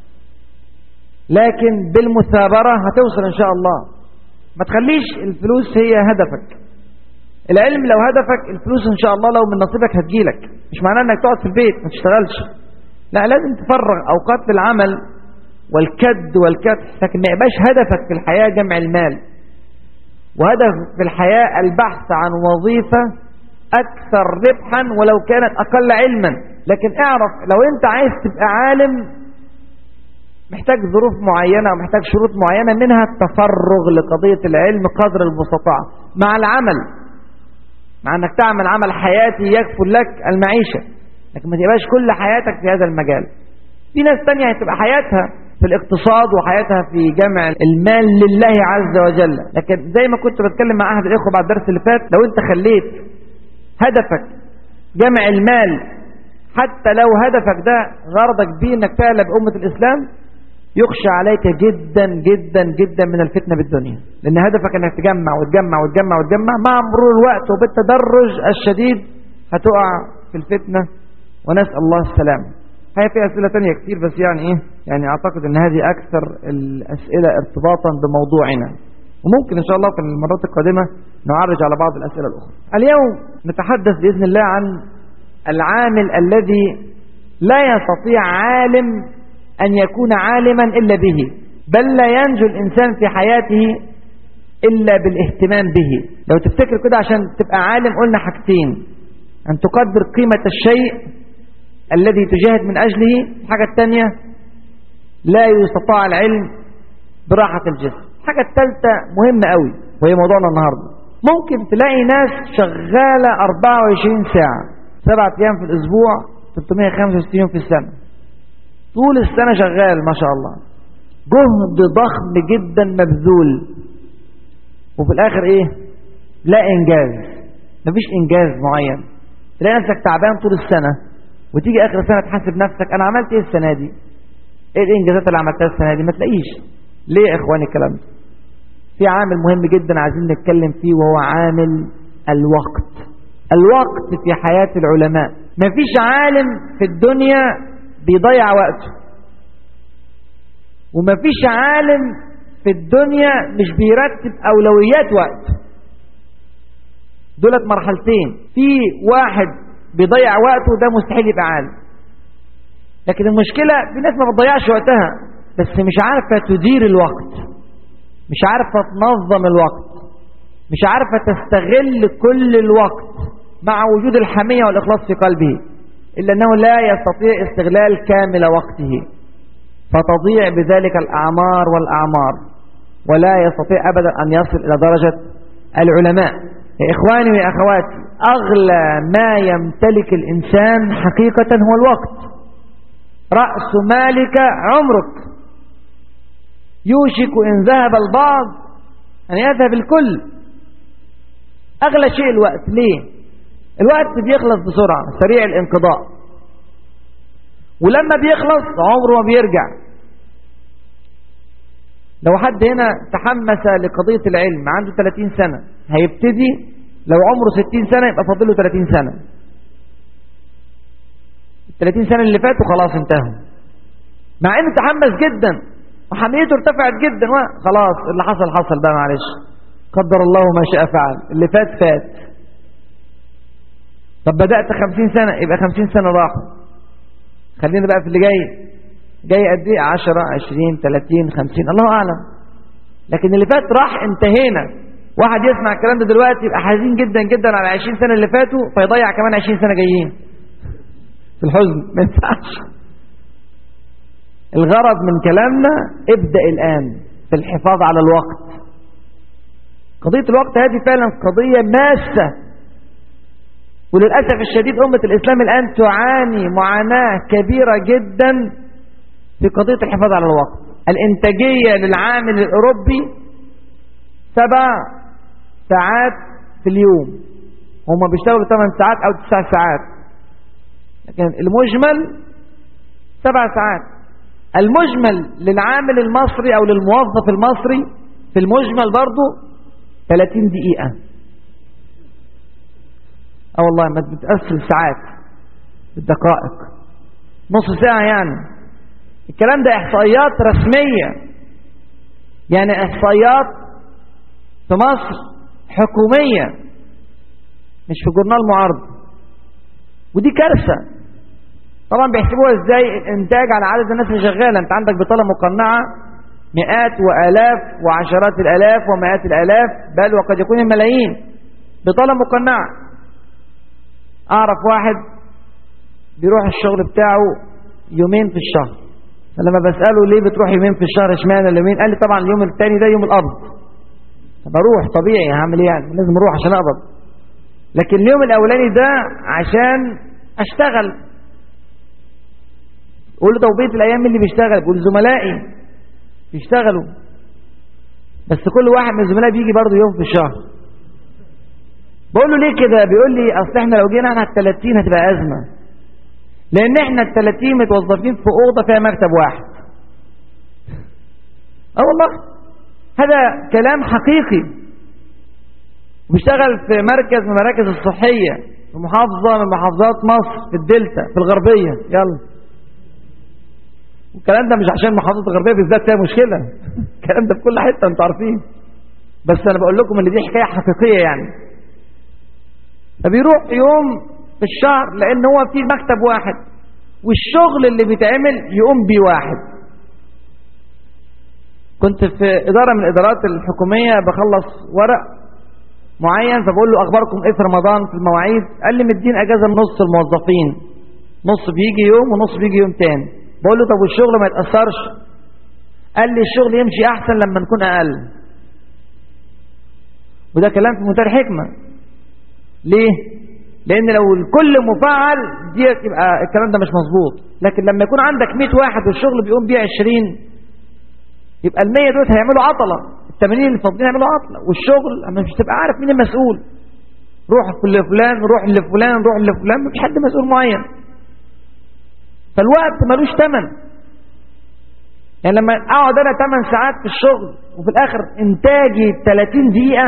لكن بالمثابرة هتوصل ان شاء الله ما تخليش الفلوس هي هدفك العلم لو هدفك الفلوس ان شاء الله لو من نصيبك هتجيلك مش معناه انك تقعد في البيت ما تشتغلش لا لازم تفرغ اوقات للعمل والكد والكدح لكن ما يبقاش هدفك في الحياة جمع المال وهدف في الحياة البحث عن وظيفة أكثر ربحا ولو كانت أقل علما لكن اعرف لو أنت عايز تبقى عالم محتاج ظروف معينة ومحتاج شروط معينة منها التفرغ لقضية العلم قدر المستطاع مع العمل مع أنك تعمل عمل حياتي يكفل لك المعيشة لكن ما تبقاش كل حياتك في هذا المجال في ناس تانية هتبقى حياتها في الاقتصاد وحياتها في جمع المال لله عز وجل لكن زي ما كنت بتكلم مع أحد الإخوة بعد الدرس اللي فات لو أنت خليت هدفك جمع المال حتى لو هدفك ده غرضك بيه انك تعلى بأمة الإسلام يخشى عليك جدا جدا جدا من الفتنة بالدنيا لأن هدفك انك تجمع وتجمع وتجمع وتجمع مع مرور الوقت وبالتدرج الشديد هتقع في الفتنة ونسأل الله السلامة هي في أسئلة تانية كتير بس يعني إيه يعني أعتقد أن هذه أكثر الأسئلة ارتباطا بموضوعنا وممكن إن شاء الله في المرات القادمة نعرج على بعض الأسئلة الأخرى اليوم نتحدث بإذن الله عن العامل الذي لا يستطيع عالم أن يكون عالما إلا به بل لا ينجو الإنسان في حياته إلا بالاهتمام به لو تفتكر كده عشان تبقى عالم قلنا حاجتين أن تقدر قيمة الشيء الذي تجاهد من أجله الحاجة الثانية لا يستطاع العلم براحة الجسم الحاجة الثالثة مهمة قوي وهي موضوعنا النهاردة ممكن تلاقي ناس شغالة 24 ساعة سبعة أيام في الأسبوع 365 يوم في السنة طول السنة شغال ما شاء الله جهد ضخم جدا مبذول وفي الآخر إيه لا إنجاز مفيش إنجاز معين تلاقي نفسك تعبان طول السنة وتيجي آخر السنة تحاسب نفسك أنا عملت إيه السنة دي إيه الإنجازات اللي عملتها السنة دي ما تلاقيش ليه يا إخواني الكلام ده في عامل مهم جدا عايزين نتكلم فيه وهو عامل الوقت الوقت في حياة العلماء مفيش عالم في الدنيا بيضيع وقته ومفيش عالم في الدنيا مش بيرتب أولويات وقته دولت مرحلتين في واحد بيضيع وقته ده مستحيل يبقى عالم لكن المشكلة في ناس ما بتضيعش وقتها بس مش عارفة تدير الوقت مش عارفة تنظم الوقت مش عارفة تستغل كل الوقت مع وجود الحمية والإخلاص في قلبه إلا أنه لا يستطيع استغلال كامل وقته فتضيع بذلك الأعمار والأعمار ولا يستطيع أبدا أن يصل إلى درجة العلماء يا إخواني ويا أخواتي أغلى ما يمتلك الإنسان حقيقة هو الوقت رأس مالك عمرك يوشك إن ذهب البعض أن يذهب الكل أغلى شيء الوقت ليه الوقت بيخلص بسرعة سريع الانقضاء ولما بيخلص عمره ما بيرجع لو حد هنا تحمس لقضية العلم عنده 30 سنة هيبتدي لو عمره 60 سنة يبقى فاضله 30 سنة ال 30 سنة اللي فاتوا خلاص انتهوا مع انه تحمس جدا وحميته ارتفعت جدا خلاص اللي حصل حصل بقى معلش قدر الله ما شاء فعل اللي فات فات طب بدأت 50 سنة يبقى 50 سنة راحوا خلينا بقى في اللي جاي جاي قد ايه 10 20 30 50 الله اعلم لكن اللي فات راح انتهينا واحد يسمع الكلام ده دلوقتي يبقى حزين جدا جدا على 20 سنة اللي فاتوا فيضيع كمان 20 سنة جايين في الحزن ما ينفعش الغرض من كلامنا ابدأ الآن في الحفاظ على الوقت قضية الوقت هذه فعلا قضية ماسة وللأسف الشديد أمة الإسلام الآن تعاني معاناة كبيرة جدا في قضية الحفاظ على الوقت الإنتاجية للعامل الأوروبي سبع ساعات في اليوم هم بيشتغلوا 8 ساعات أو 9 ساعات لكن المجمل 7 ساعات المجمل للعامل المصري أو للموظف المصري في المجمل برضه 30 دقيقة اه والله ما بتقسم ساعات بالدقائق نص ساعة يعني الكلام ده إحصائيات رسمية يعني إحصائيات في مصر حكومية مش في جورنال معارض ودي كارثة طبعا بيحسبوها ازاي الانتاج على عدد الناس اللي شغاله انت عندك بطاله مقنعه مئات والاف وعشرات الالاف ومئات الالاف بل وقد يكون الملايين بطاله مقنعه اعرف واحد بيروح الشغل بتاعه يومين في الشهر فلما بساله ليه بتروح يومين في الشهر اشمعنى اليومين قال لي طبعا اليوم الثاني ده يوم القبض بروح طبيعي هعمل ايه يعني لازم اروح عشان اقبض لكن اليوم الاولاني ده عشان اشتغل قول له طب بقيه الايام اللي بيشتغل بقول زملائي بيشتغلوا بس كل واحد من الزملاء بيجي برضه يوم في الشهر بقول له ليه كده بيقول لي اصل احنا لو جينا احنا ال 30 هتبقى ازمه لان احنا ال 30 متوظفين في اوضه فيها مكتب واحد اه والله هذا كلام حقيقي بيشتغل في مركز من المراكز الصحيه في محافظه من محافظات مصر في الدلتا في الغربيه يلا والكلام ده مش عشان محافظه الغربيه بالذات فيها مشكله الكلام ده في كل حته انتوا عارفين بس انا بقول لكم ان دي حكايه حقيقيه يعني فبيروح يوم في الشهر لان هو في مكتب واحد والشغل اللي بيتعمل يقوم بيه واحد كنت في اداره من الادارات الحكوميه بخلص ورق معين فبقول له اخباركم ايه في رمضان في المواعيد قال لي مدين اجازه لنص الموظفين نص بيجي يوم ونص بيجي يوم تاني بقول له طب والشغل ما يتأثرش قال لي الشغل يمشي أحسن لما نكون أقل وده كلام في منتهى الحكمة ليه؟ لأن لو الكل مفعل دي يبقى الكلام ده مش مظبوط لكن لما يكون عندك 100 واحد والشغل بيقوم بيه 20 يبقى ال 100 دول هيعملوا عطلة ال 80 اللي فاضلين هيعملوا عطلة والشغل مش تبقى عارف مين المسؤول روح لفلان روح لفلان روح لفلان مفيش حد مسؤول معين فالوقت ملوش ثمن يعني لما اقعد انا 8 ساعات في الشغل وفي الاخر انتاجي 30 دقيقة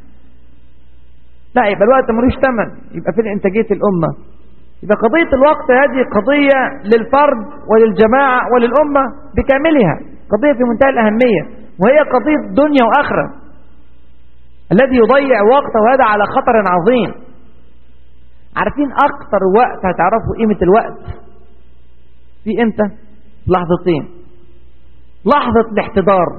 لا يبقى الوقت ملوش ثمن يبقى فين انتاجية الامة يبقى قضية الوقت هذه قضية للفرد وللجماعة وللأمة بكاملها قضية في منتهى الأهمية وهي قضية دنيا وآخرة الذي يضيع وقته هذا على خطر عظيم عارفين أكتر وقت هتعرفوا قيمة الوقت في امتى لحظتين لحظة الاحتضار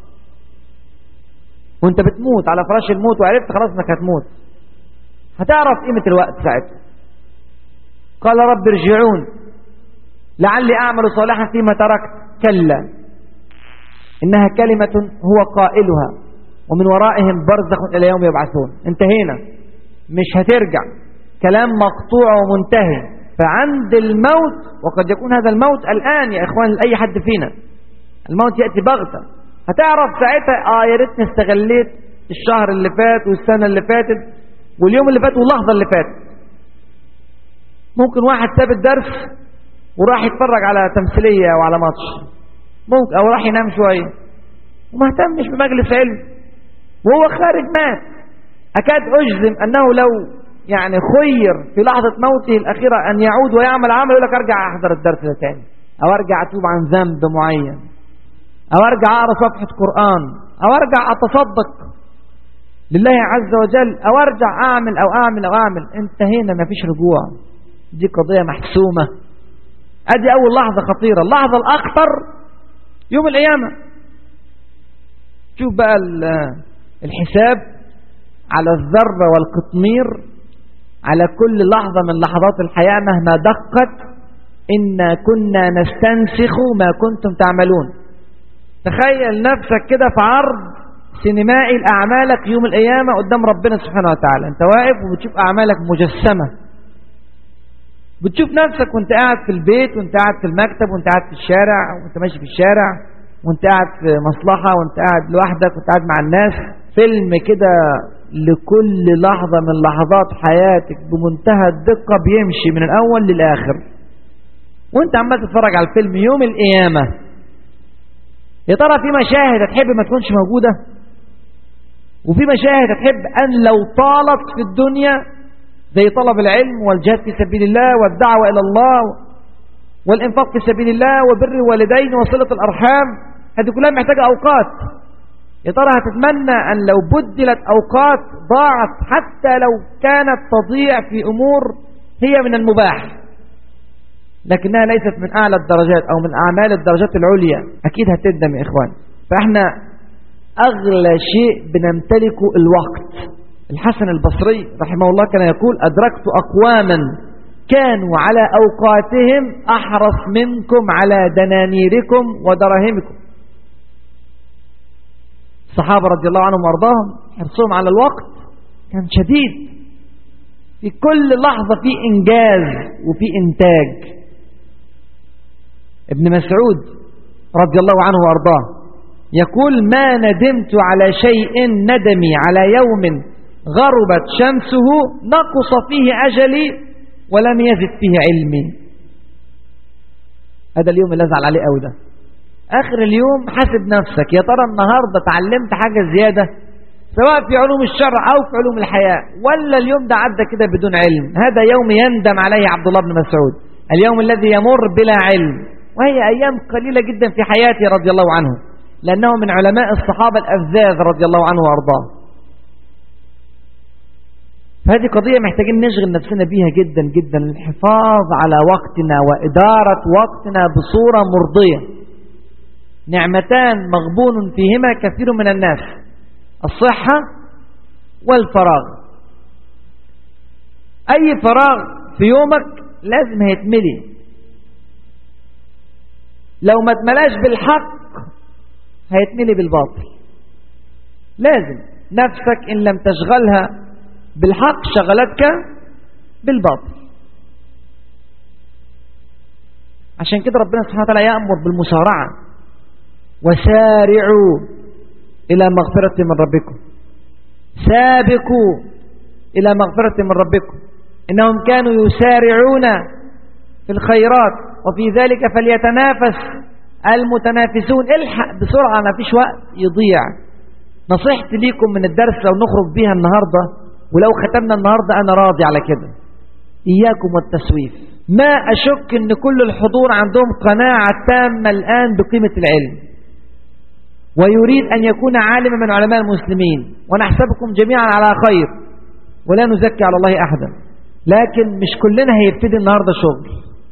وانت بتموت على فراش الموت وعرفت خلاص انك هتموت هتعرف قيمة الوقت ساعتها قال رب ارجعون لعلي اعمل صالحا فيما تركت كلا انها كلمة هو قائلها ومن ورائهم برزخ الى يوم يبعثون انتهينا مش هترجع كلام مقطوع ومنتهي فعند الموت وقد يكون هذا الموت الآن يا إخوان لأي حد فينا الموت يأتي بغتة هتعرف ساعتها آه يا ريتني استغليت الشهر اللي فات والسنة اللي فاتت واليوم اللي فات واللحظة اللي فاتت ممكن واحد ساب الدرس وراح يتفرج على تمثيلية أو على ماتش ممكن أو راح ينام شوية وما اهتمش بمجلس علم وهو خارج مات أكاد أجزم أنه لو يعني خير في لحظة موته الأخيرة أن يعود ويعمل عمل يقول لك أرجع أحضر الدرس ده تاني أو أرجع أتوب عن ذنب معين أو أرجع أقرأ صفحة قرآن أو أرجع أتصدق لله عز وجل أو أرجع أعمل أو أعمل أو أعمل انتهينا ما فيش رجوع دي قضية محسومة أدي أول لحظة خطيرة اللحظة الأخطر يوم القيامة شوف بقى الحساب على الذرة والقطمير على كل لحظة من لحظات الحياة مهما دقت إنا كنا نستنسخ ما كنتم تعملون تخيل نفسك كده في عرض سينمائي لأعمالك يوم القيامة قدام ربنا سبحانه وتعالى أنت واقف وبتشوف أعمالك مجسمة بتشوف نفسك وانت قاعد في البيت وانت قاعد في المكتب وانت قاعد في الشارع وانت ماشي في الشارع وانت قاعد في مصلحة وانت قاعد لوحدك وانت قاعد مع الناس فيلم كده لكل لحظة من لحظات حياتك بمنتهى الدقة بيمشي من الأول للآخر وانت عمال تتفرج على الفيلم يوم القيامة يا ترى في مشاهد هتحب ما تكونش موجودة وفي مشاهد هتحب أن لو طالت في الدنيا زي طلب العلم والجهاد في سبيل الله والدعوة إلى الله والإنفاق في سبيل الله وبر الوالدين وصلة الأرحام هذه كلها محتاجة أوقات يا ترى هتتمنى أن لو بدلت أوقات ضاعت حتى لو كانت تضيع في أمور هي من المباح لكنها ليست من أعلى الدرجات أو من أعمال الدرجات العليا أكيد هتندم يا إخوان فإحنا أغلى شيء بنمتلكه الوقت الحسن البصري رحمه الله كان يقول أدركت أقواما كانوا على أوقاتهم أحرص منكم على دنانيركم ودراهمكم الصحابة رضي الله عنهم وارضاهم حرصهم على الوقت كان شديد في كل لحظة في إنجاز وفي إنتاج ابن مسعود رضي الله عنه وارضاه يقول ما ندمت على شيء ندمي على يوم غربت شمسه نقص فيه أجلي ولم يزد فيه علمي هذا اليوم اللي أزعل عليه قوي ده آخر اليوم حاسب نفسك يا ترى النهاردة تعلمت حاجة زيادة سواء في علوم الشرع أو في علوم الحياة ولا اليوم ده عدى كده بدون علم هذا يوم يندم عليه عبد الله بن مسعود اليوم الذي يمر بلا علم وهي أيام قليلة جدا في حياته رضي الله عنه لأنه من علماء الصحابة الأفذاذ رضي الله عنه وأرضاه فهذه قضية محتاجين نشغل نفسنا بيها جدا جدا الحفاظ على وقتنا وإدارة وقتنا بصورة مرضية نعمتان مغبون فيهما كثير من الناس الصحة والفراغ أي فراغ في يومك لازم هيتملي لو ما اتملاش بالحق هيتملي بالباطل لازم نفسك إن لم تشغلها بالحق شغلتك بالباطل عشان كده ربنا سبحانه وتعالى يأمر بالمسارعة وسارعوا إلى مغفرة من ربكم سابقوا إلى مغفرة من ربكم إنهم كانوا يسارعون في الخيرات وفي ذلك فليتنافس المتنافسون الحق بسرعة ما فيش وقت يضيع نصيحتي ليكم من الدرس لو نخرج بيها النهاردة ولو ختمنا النهاردة أنا راضي على كده إياكم والتسويف ما أشك أن كل الحضور عندهم قناعة تامة الآن بقيمة العلم ويريد أن يكون عالما من علماء المسلمين ونحسبكم جميعا على خير ولا نزكي على الله أحدا لكن مش كلنا هيبتدي النهاردة شغل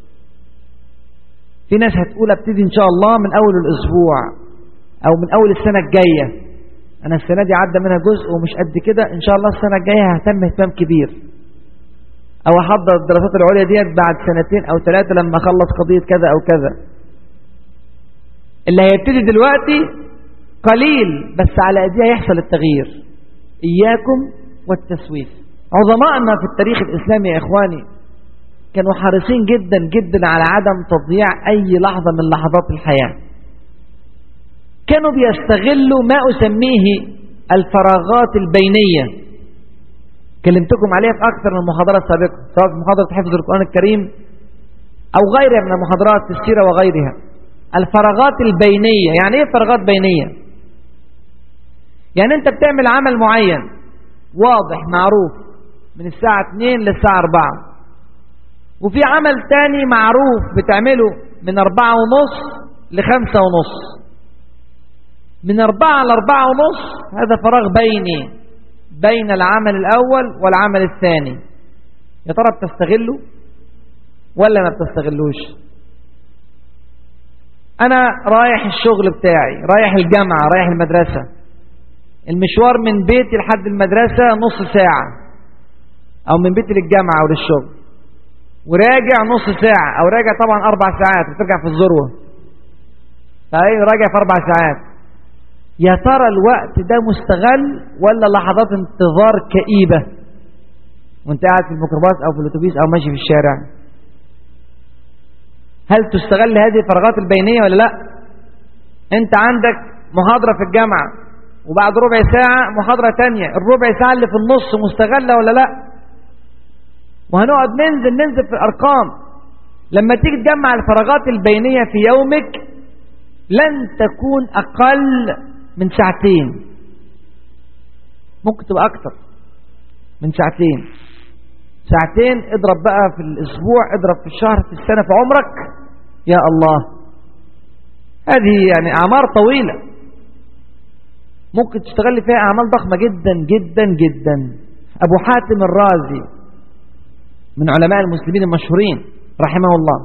في ناس هتقول ابتدي إن شاء الله من أول الأسبوع أو من أول السنة الجاية أنا السنة دي عدى منها جزء ومش قد كده إن شاء الله السنة الجاية ههتم اهتمام كبير أو أحضر الدراسات العليا ديت بعد سنتين أو ثلاثة لما أخلص قضية كذا أو كذا اللي هيبتدي دلوقتي قليل بس على أيديها يحصل التغيير إياكم والتسويف عظماءنا في التاريخ الإسلامي يا إخواني كانوا حريصين جدا جدا على عدم تضييع أي لحظة من لحظات الحياة كانوا بيستغلوا ما أسميه الفراغات البينية كلمتكم عليها في أكثر من المحاضرات السابقة سواء في محاضرة حفظ القرآن الكريم أو غيرها من المحاضرات في السيرة وغيرها الفراغات البينية يعني إيه فراغات بينية يعني أنت بتعمل عمل معين واضح معروف من الساعة 2 للساعة 4 وفي عمل تاني معروف بتعمله من 4 ونص لخمسة ونص من أربعة لأربعة ونص هذا فراغ بيني بين العمل الأول والعمل الثاني يا ترى بتستغله ولا ما بتستغلوش أنا رايح الشغل بتاعي رايح الجامعة رايح المدرسة المشوار من بيتي لحد المدرسة نص ساعة أو من بيتي للجامعة أو للشغل وراجع نص ساعة أو راجع طبعا أربع ساعات بترجع في الذروة طيب راجع في أربع ساعات يا ترى الوقت ده مستغل ولا لحظات انتظار كئيبة وانت قاعد في الميكروباص او في الاتوبيس او ماشي في الشارع هل تستغل هذه الفراغات البينية ولا لا انت عندك محاضرة في الجامعة وبعد ربع ساعة محاضرة تانية الربع ساعة اللي في النص مستغلة ولا لا وهنقعد ننزل ننزل في الأرقام لما تيجي تجمع الفراغات البينية في يومك لن تكون أقل من ساعتين ممكن تبقى أكتر من ساعتين ساعتين اضرب بقى في الأسبوع اضرب في الشهر في السنة في عمرك يا الله هذه يعني أعمار طويلة ممكن تشتغل فيها أعمال ضخمة جدا جدا جدا أبو حاتم الرازي من علماء المسلمين المشهورين رحمه الله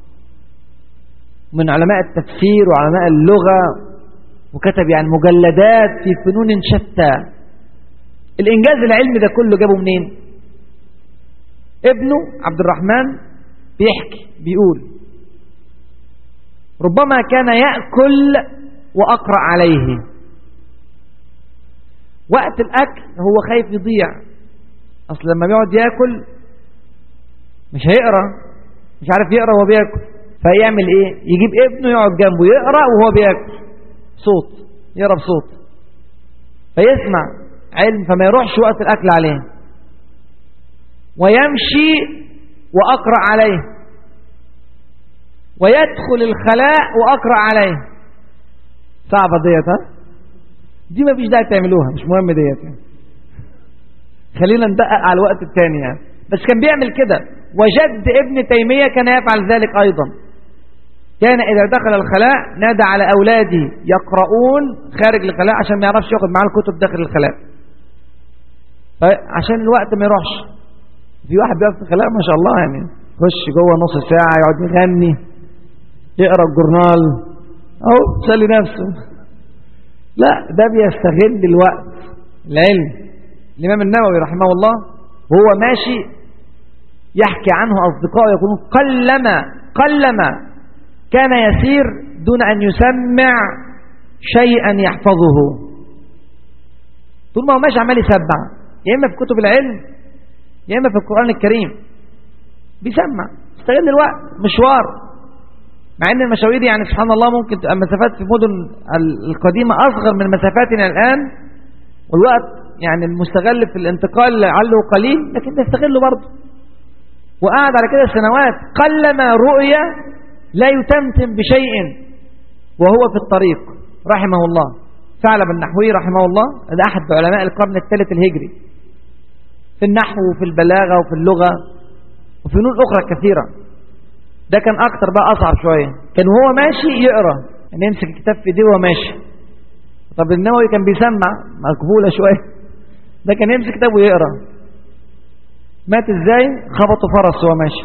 من علماء التفسير وعلماء اللغة وكتب يعني مجلدات في فنون شتى الإنجاز العلمي ده كله جابه منين ابنه عبد الرحمن بيحكي بيقول ربما كان يأكل وأقرأ عليه وقت الأكل هو خايف يضيع أصل لما بيقعد يأكل مش هيقرأ مش عارف يقرأ وهو بيأكل فيعمل إيه يجيب ابنه يقعد جنبه يقرأ وهو بيأكل صوت يقرأ بصوت فيسمع علم فما يروحش وقت الأكل عليه ويمشي وأقرأ عليه ويدخل الخلاء وأقرأ عليه صعبة ديت ها دي ما فيش داعي تعملوها مش مهم ديت يعني. خلينا ندقق على الوقت الثاني يعني بس كان بيعمل كده وجد ابن تيمية كان يفعل ذلك أيضا كان إذا دخل الخلاء نادى على أولاده يقرؤون خارج الخلاء عشان ما يعرفش ياخد معاه الكتب داخل الخلاء عشان الوقت ما يروحش في واحد بيقف في الخلاء ما شاء الله يعني يخش جوه نص ساعة يقعد يغني يقرأ الجورنال أو يسلي نفسه لا ده بيستغل الوقت العلم الإمام النووي رحمه الله وهو ماشي يحكي عنه أصدقائه يقولون قلما قلما كان يسير دون أن يسمع شيئا يحفظه طول ما هو ماشي عمال يسمع يا إما في كتب العلم يا إما في القرآن الكريم بيسمع استغل الوقت مشوار مع ان المشاوير يعني سبحان الله ممكن تبقى مسافات في المدن القديمة أصغر من مسافاتنا الآن والوقت يعني المستغل في الانتقال لعله قليل لكن تستغله برضه وقعد على كده سنوات قلما رؤية لا يتمتم بشيء وهو في الطريق رحمه الله ثعلب النحوي رحمه الله هذا أحد علماء القرن الثالث الهجري في النحو وفي البلاغة وفي اللغة وفنون أخرى كثيرة ده كان أكتر بقى أصعب شوية كان وهو ماشي يقرأ يعني يمسك الكتاب في ايديه وهو ماشي طب النووي كان بيسمع مقبولة شوية ده كان يمسك كتاب ويقرأ مات ازاي خبطوا فرس وهو ماشي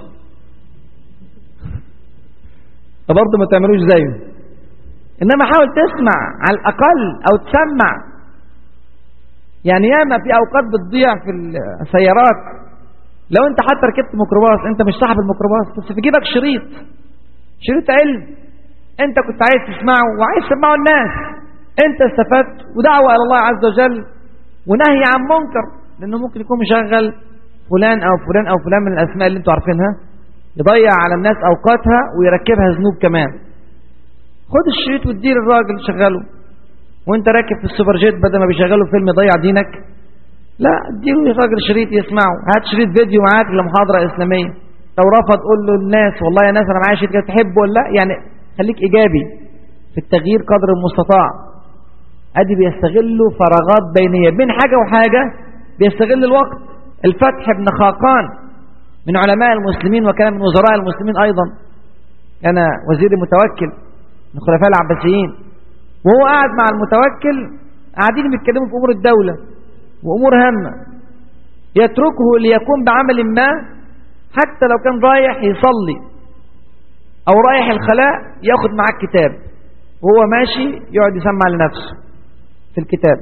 فبرضه ما تعملوش زيه انما حاول تسمع على الاقل او تسمع يعني ياما في اوقات بتضيع في السيارات لو انت حتى ركبت ميكروباص انت مش صاحب الميكروباص بس في جيبك شريط شريط علم انت كنت عايز تسمعه وعايز تسمعه الناس انت استفدت ودعوة الى الله عز وجل ونهي عن منكر لانه ممكن يكون مشغل فلان او فلان او فلان من الاسماء اللي انتوا عارفينها يضيع على الناس اوقاتها ويركبها ذنوب كمان خد الشريط واديه للراجل شغله وانت راكب في السوبر جيت بدل ما بيشغلوا فيلم يضيع دينك لا اديله للراجل شريط يسمعه هات شريط فيديو معاك لمحاضرة اسلامية لو رفض قول له الناس والله يا ناس انا معايا شريط تحبه ولا لا يعني خليك ايجابي في التغيير قدر المستطاع ادي بيستغلوا فراغات بينية بين حاجة وحاجة بيستغل الوقت الفتح بن خاقان من علماء المسلمين وكان من وزراء المسلمين أيضا كان وزير المتوكل من خلفاء العباسيين وهو قاعد مع المتوكل قاعدين بيتكلموا في أمور الدولة وأمور هامة يتركه ليكون بعمل ما حتى لو كان رايح يصلي أو رايح الخلاء ياخد معاه الكتاب وهو ماشي يقعد يسمع لنفسه في الكتاب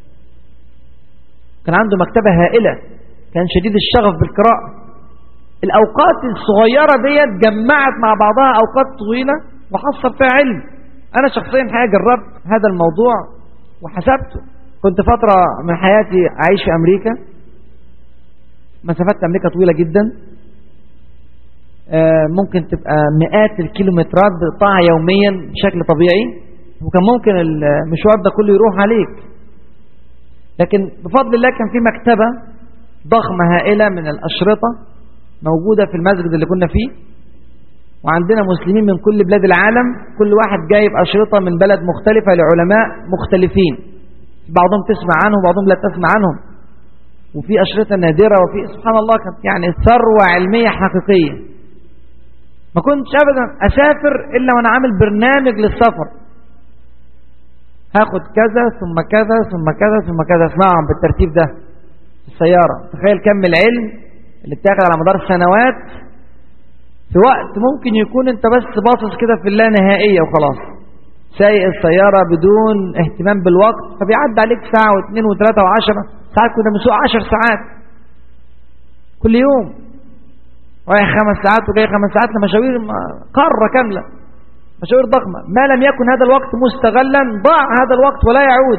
كان عنده مكتبة هائلة كان شديد الشغف بالقراءة الأوقات الصغيرة ديت جمعت مع بعضها أوقات طويلة وحصل فيها علم أنا شخصيا حقيقة جربت هذا الموضوع وحسبته كنت فترة من حياتي عايش في أمريكا مسافات أمريكا طويلة جدا ممكن تبقى مئات الكيلومترات بقطعها يوميا بشكل طبيعي وكان ممكن المشوار ده كله يروح عليك لكن بفضل الله كان في مكتبة ضخمة هائلة من الأشرطة موجودة في المسجد اللي كنا فيه وعندنا مسلمين من كل بلاد العالم كل واحد جايب أشرطة من بلد مختلفة لعلماء مختلفين بعضهم تسمع عنهم وبعضهم لا تسمع عنهم وفي أشرطة نادرة وفي سبحان الله كانت يعني ثروة علمية حقيقية ما كنتش أبدا أسافر إلا وأنا عامل برنامج للسفر هاخد كذا ثم كذا ثم كذا ثم كذا اسمعهم بالترتيب ده في السيارة تخيل كم العلم اللي بتاخد على مدار سنوات في وقت ممكن يكون انت بس باصص كده في اللانهائية وخلاص سايق السيارة بدون اهتمام بالوقت فبيعدي عليك ساعة واثنين وثلاثة وعشرة ساعات كنا بنسوق عشر ساعات كل يوم رايح خمس ساعات وجاي خمس ساعات لمشاوير قارة كاملة مشاوير ضخمة ما لم يكن هذا الوقت مستغلا ضاع هذا الوقت ولا يعود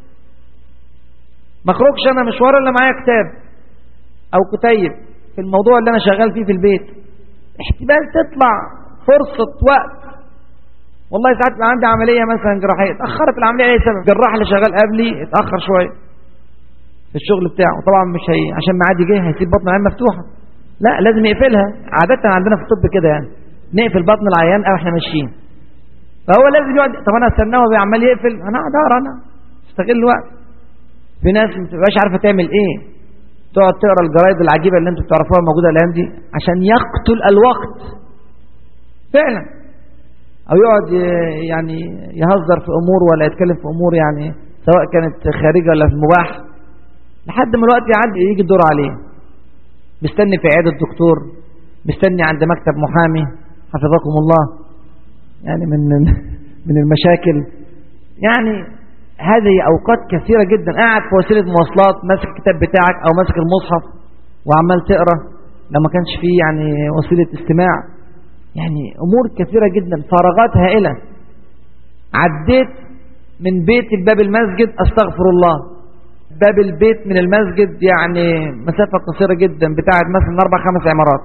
ما اخرجش انا مشوار الا معايا كتاب او كتيب في الموضوع اللي انا شغال فيه في البيت احتمال تطلع فرصة وقت والله ساعات بقى عندي عملية مثلا جراحية اتأخرت العملية أي سبب الجراح اللي شغال قبلي اتأخر شوية في الشغل بتاعه طبعا مش هي عشان معادي جه هيسيب بطن العيان مفتوحة لا لازم يقفلها عادة عندنا في الطب كده يعني نقفل بطن العيان او احنا ماشيين فهو لازم يقعد طب انا استناه وهو عمال يقفل انا اقعد اقرا انا استغل الوقت في ناس ما بتبقاش عارفه تعمل ايه تقعد تقرا الجرايد العجيبه اللي انتوا بتعرفوها موجوده الايام دي عشان يقتل الوقت فعلا او يقعد يعني يهزر في امور ولا يتكلم في امور يعني سواء كانت خارجه ولا في المباح لحد ما الوقت يعدي يجي الدور عليه مستني في عياده الدكتور مستني عند مكتب محامي حفظكم الله يعني من من المشاكل يعني هذه أوقات كثيرة جدا قاعد في وسيلة مواصلات ماسك الكتاب بتاعك أو ماسك المصحف وعمال تقرأ لما كانش فيه يعني وسيلة استماع يعني أمور كثيرة جدا فراغات هائلة عديت من بيت لباب المسجد أستغفر الله باب البيت من المسجد يعني مسافة قصيرة جدا بتاعت مثلا أربع خمس عمارات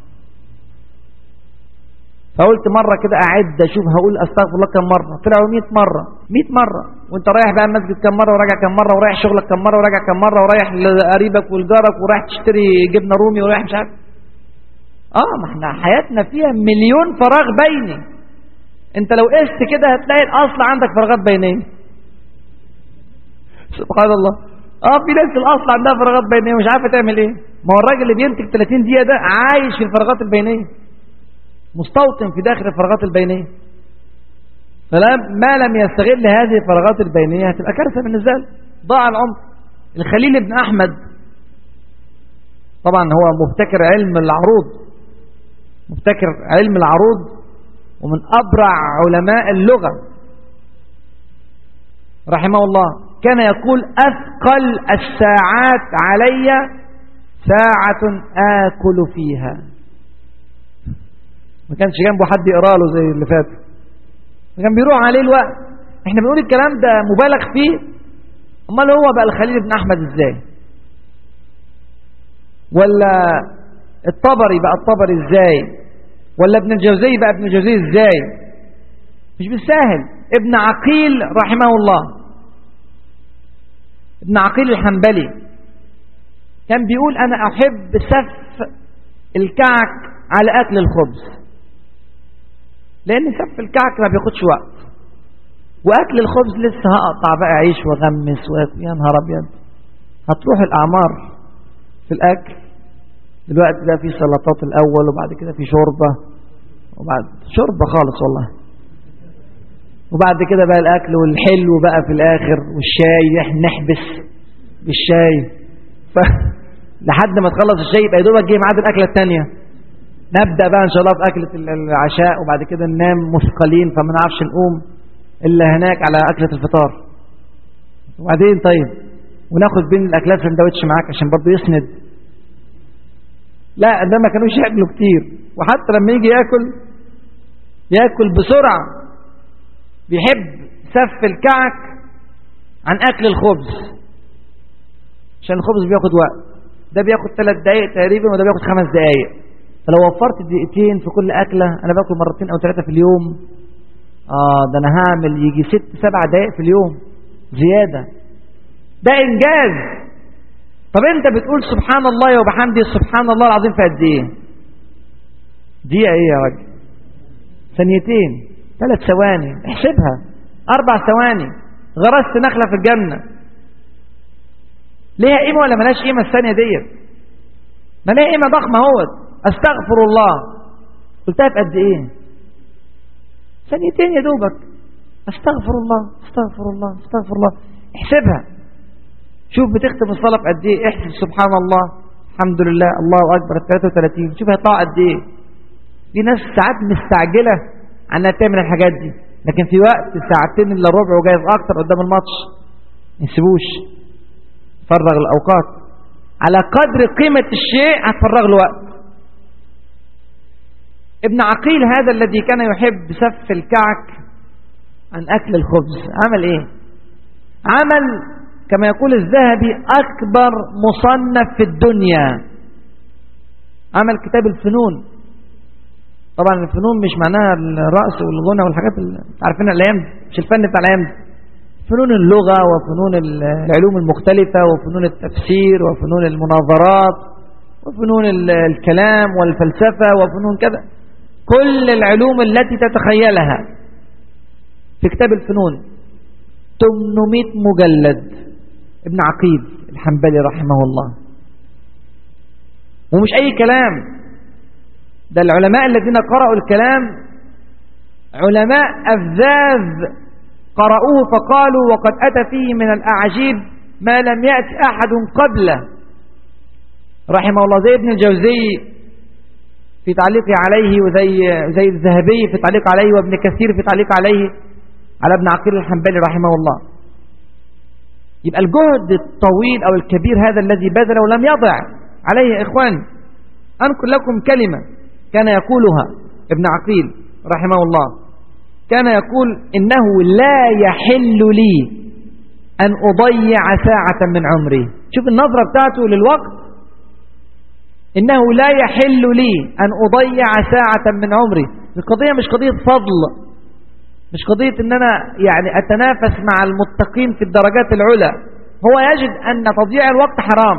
فقلت مرة كده أعد أشوف هقول أستغفر الله كم مرة طلعوا 100 مرة 100 مرة وأنت رايح بقى المسجد كم مرة وراجع كم مرة ورايح شغلك كم مرة وراجع كم مرة ورايح لقريبك ولجارك ورايح تشتري جبنة رومي ورايح مش عارف آه ما احنا حياتنا فيها مليون فراغ بيني أنت لو قست كده هتلاقي الأصل عندك فراغات بينية سبحان الله اه في ناس الاصل عندها فراغات بينيه مش عارفه تعمل ايه ما هو الراجل اللي بينتج 30 دقيقه ده عايش في الفراغات البينيه مستوطن في داخل الفراغات البينية فما لم يستغل هذه الفراغات البينية هتبقى كارثة بالنسبة له ضاع العمر الخليل بن أحمد طبعا هو مبتكر علم العروض مبتكر علم العروض ومن أبرع علماء اللغة رحمه الله كان يقول أثقل الساعات علي ساعة آكل فيها ما كانش جنبه حد يقرا له زي اللي فات كان بيروح عليه الوقت احنا بنقول الكلام ده مبالغ فيه امال هو بقى الخليل بن احمد ازاي ولا الطبري بقى الطبري ازاي ولا ابن الجوزي بقى ابن الجوزي ازاي مش بالساهل ابن عقيل رحمه الله ابن عقيل الحنبلي كان بيقول انا احب سف الكعك على اكل الخبز لان سف الكعك ما بياخدش وقت واكل الخبز لسه هقطع بقى عيش واغمس واكل يا نهار ابيض هتروح الاعمار في الاكل دلوقتي بقى في سلطات الاول وبعد كده في شوربه وبعد شوربه خالص والله وبعد كده بقى الاكل والحلو بقى في الاخر والشاي احنا نحبس بالشاي ف لحد ما تخلص الشاي يبقى يا دوبك جه ميعاد الاكله الثانيه نبدا بقى ان شاء الله في اكله العشاء وبعد كده ننام مثقلين فما نعرفش نقوم الا هناك على اكله الفطار وبعدين طيب وناخد بين الاكلات سندوتش معاك عشان برضه يسند لا ده ما كانوش ياكلوا كتير وحتى لما يجي ياكل ياكل بسرعه بيحب سف الكعك عن اكل الخبز عشان الخبز بياخد وقت ده بياخد ثلاث دقايق تقريبا وده بياخد خمس دقايق فلو وفرت دقيقتين في كل أكلة أنا باكل مرتين أو ثلاثة في اليوم آه ده أنا هعمل يجي ست سبع دقايق في اليوم زيادة ده إنجاز طب أنت بتقول سبحان الله وبحمده سبحان الله العظيم في قد إيه دقيقة إيه يا راجل ثانيتين ثلاث ثواني احسبها أربع ثواني غرست نخلة في الجنة ليها قيمة ولا ملاش قيمة الثانية ديت ما ليها قيمة ضخمة اهوت استغفر الله قلتها في قد ايه ثانيتين يا دوبك استغفر الله استغفر الله استغفر الله احسبها شوف بتختم الصلاة في قد ايه احسب سبحان الله الحمد لله الله اكبر 33 شوف هيطلع قد ايه في ناس ساعات مستعجلة انها تعمل الحاجات دي لكن في وقت ساعتين الا ربع وجايز اكتر قدام الماتش ما يسيبوش فرغ الاوقات على قدر قيمة الشيء هتفرغ له وقت ابن عقيل هذا الذي كان يحب سف الكعك عن أكل الخبز عمل إيه عمل كما يقول الذهبي أكبر مصنف في الدنيا عمل كتاب الفنون طبعا الفنون مش معناها الرقص والغنى والحاجات اللي عارفينها الأيام دي مش الفن بتاع الأيام دي فنون اللغة وفنون العلوم المختلفة وفنون التفسير وفنون المناظرات وفنون الكلام والفلسفة وفنون كذا كل العلوم التي تتخيلها في كتاب الفنون 800 مجلد ابن عقيل الحنبلي رحمه الله ومش أي كلام ده العلماء الذين قرأوا الكلام علماء أفذاذ قرأوه فقالوا وقد أتى فيه من الأعاجيب ما لم يأتي أحد قبله رحمه الله زي ابن الجوزي في تعليقه عليه وزي زي الذهبي في تعليق عليه وابن كثير في تعليق عليه على ابن عقيل الحنبلي رحمه الله يبقى الجهد الطويل أو الكبير هذا الذي بذله ولم يضع عليه يا إخوان أنقل لكم كلمة كان يقولها ابن عقيل رحمه الله كان يقول إنه لا يحل لي أن أضيع ساعة من عمري شوف النظرة بتاعته للوقت إنه لا يحل لي أن أضيع ساعة من عمري القضية مش قضية فضل مش قضية أن أنا يعني أتنافس مع المتقين في الدرجات العلى هو يجد أن تضييع الوقت حرام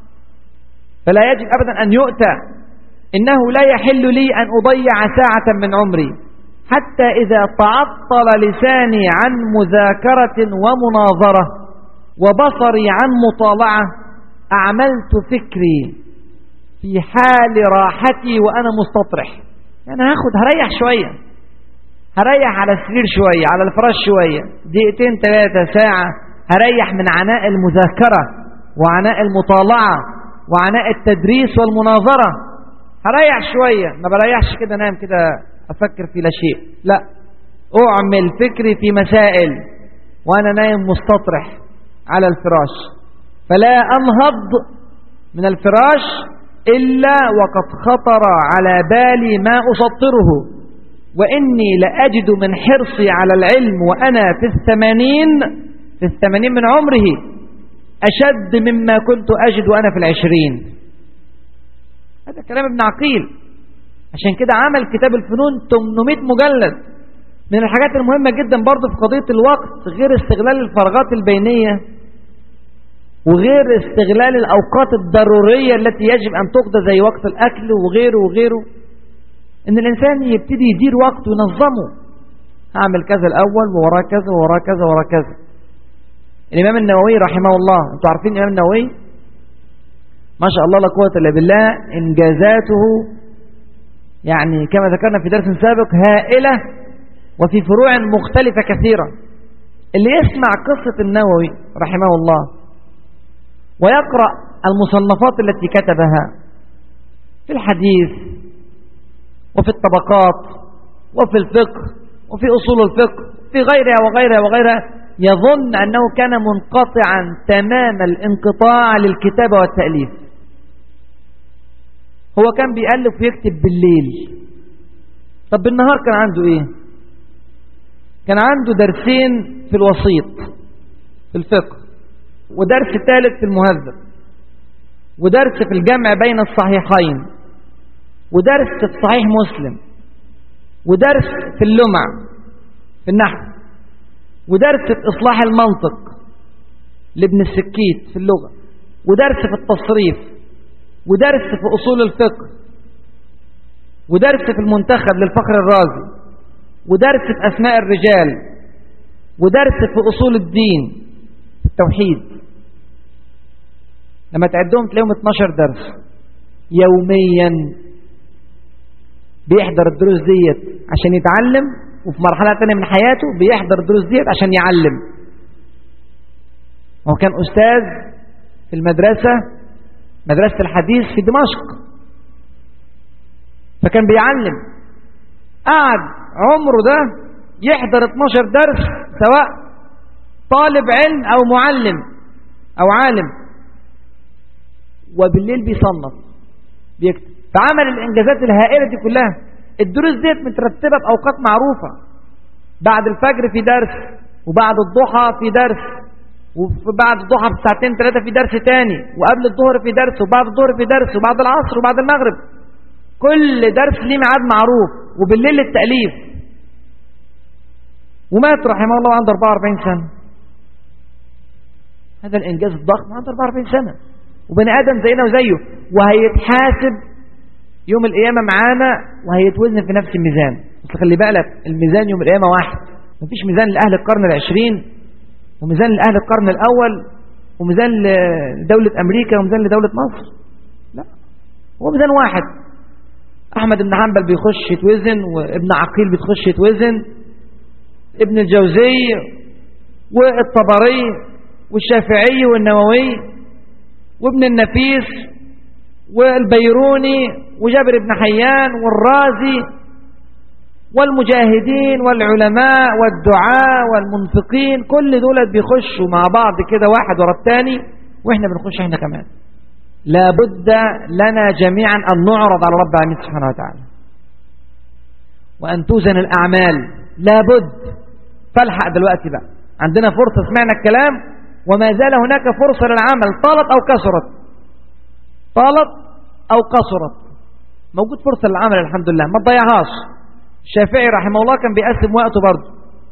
فلا يجب أبدا أن يؤتى إنه لا يحل لي أن أضيع ساعة من عمري حتى إذا تعطل لساني عن مذاكرة ومناظرة وبصري عن مطالعة أعملت فكري في حال راحتي وأنا مستطرح يعني هاخد هريح شوية هريح على السرير شوية على الفراش شوية دقيقتين ثلاثة ساعة هريح من عناء المذاكرة وعناء المطالعة وعناء التدريس والمناظرة هريح شوية ما بريحش كده نام كده أفكر في لا شيء لا أعمل فكري في مسائل وأنا نايم مستطرح على الفراش فلا أنهض من الفراش إلا وقد خطر على بالي ما أسطره وإني لأجد من حرصي على العلم وأنا في الثمانين في الثمانين من عمره أشد مما كنت أجد وأنا في العشرين هذا كلام ابن عقيل عشان كده عمل كتاب الفنون 800 مجلد من الحاجات المهمة جدا برضه في قضية الوقت غير استغلال الفراغات البينية وغير استغلال الأوقات الضرورية التي يجب أن تقضى زي وقت الأكل وغيره وغيره إن الإنسان يبتدي يدير وقته وينظمه هعمل كذا الأول ووراه كذا ووراه كذا ووراه كذا الإمام النووي رحمه الله أنتوا عارفين الإمام النووي ما شاء الله لا قوة إلا بالله إنجازاته يعني كما ذكرنا في درس سابق هائلة وفي فروع مختلفة كثيرة اللي يسمع قصة النووي رحمه الله ويقرأ المصنفات التي كتبها في الحديث وفي الطبقات وفي الفقه وفي أصول الفقه في غيرها وغيرها وغيرها يظن أنه كان منقطعا تمام الانقطاع للكتابة والتأليف هو كان بيألف ويكتب بالليل طب بالنهار كان عنده ايه كان عنده درسين في الوسيط في الفقه ودرس ثالث في المهذب ودرس في الجمع بين الصحيحين ودرس في صحيح مسلم ودرس في اللمع في النحو ودرس في إصلاح المنطق لابن السكيت في اللغة ودرس في التصريف ودرس في أصول الفقه ودرس في المنتخب للفخر الرازي ودرس في أسماء الرجال ودرس في أصول الدين التوحيد لما تعدهم تلاقيهم 12 درس يوميا بيحضر الدروس ديت عشان يتعلم وفي مرحلة تانية من حياته بيحضر الدروس ديت عشان يعلم هو كان أستاذ في المدرسة مدرسة الحديث في دمشق فكان بيعلم قعد عمره ده يحضر 12 درس سواء طالب علم أو معلم أو عالم وبالليل بيصنف بيكتب فعمل الإنجازات الهائلة دي كلها الدروس ديت مترتبة بأوقات معروفة بعد الفجر في درس وبعد الضحى في درس وبعد الضحى بساعتين ثلاثة في درس تاني وقبل الظهر في درس وبعد الظهر في درس وبعد العصر وبعد المغرب كل درس ليه ميعاد معروف وبالليل التأليف ومات رحمه الله عنده 44 سنة هذا الإنجاز الضخم عنده 44 سنة وبني آدم زينا وزيه وهيتحاسب يوم القيامة معانا وهيتوزن في نفس الميزان بس خلي بالك الميزان يوم القيامة واحد مفيش ميزان لأهل القرن العشرين وميزان لأهل القرن الأول وميزان لدولة أمريكا وميزان لدولة مصر لا هو ميزان واحد أحمد بن حنبل بيخش يتوزن وابن عقيل بتخش يتوزن ابن الجوزي والطبري والشافعي والنووي وابن النفيس والبيروني وجابر بن حيان والرازي والمجاهدين والعلماء والدعاء والمنفقين كل دول بيخشوا مع بعض كده واحد ورا الثاني واحنا بنخش احنا كمان لابد لنا جميعا أن نعرض على رب العالمين سبحانه وتعالى وأن توزن الأعمال لابد فالحق دلوقتي بقى عندنا فرصة سمعنا الكلام وما زال هناك فرصة للعمل طالت أو كسرت طالت أو قصرت موجود فرصة للعمل الحمد لله ما تضيعهاش الشافعي رحمه الله كان بيقسم وقته برضه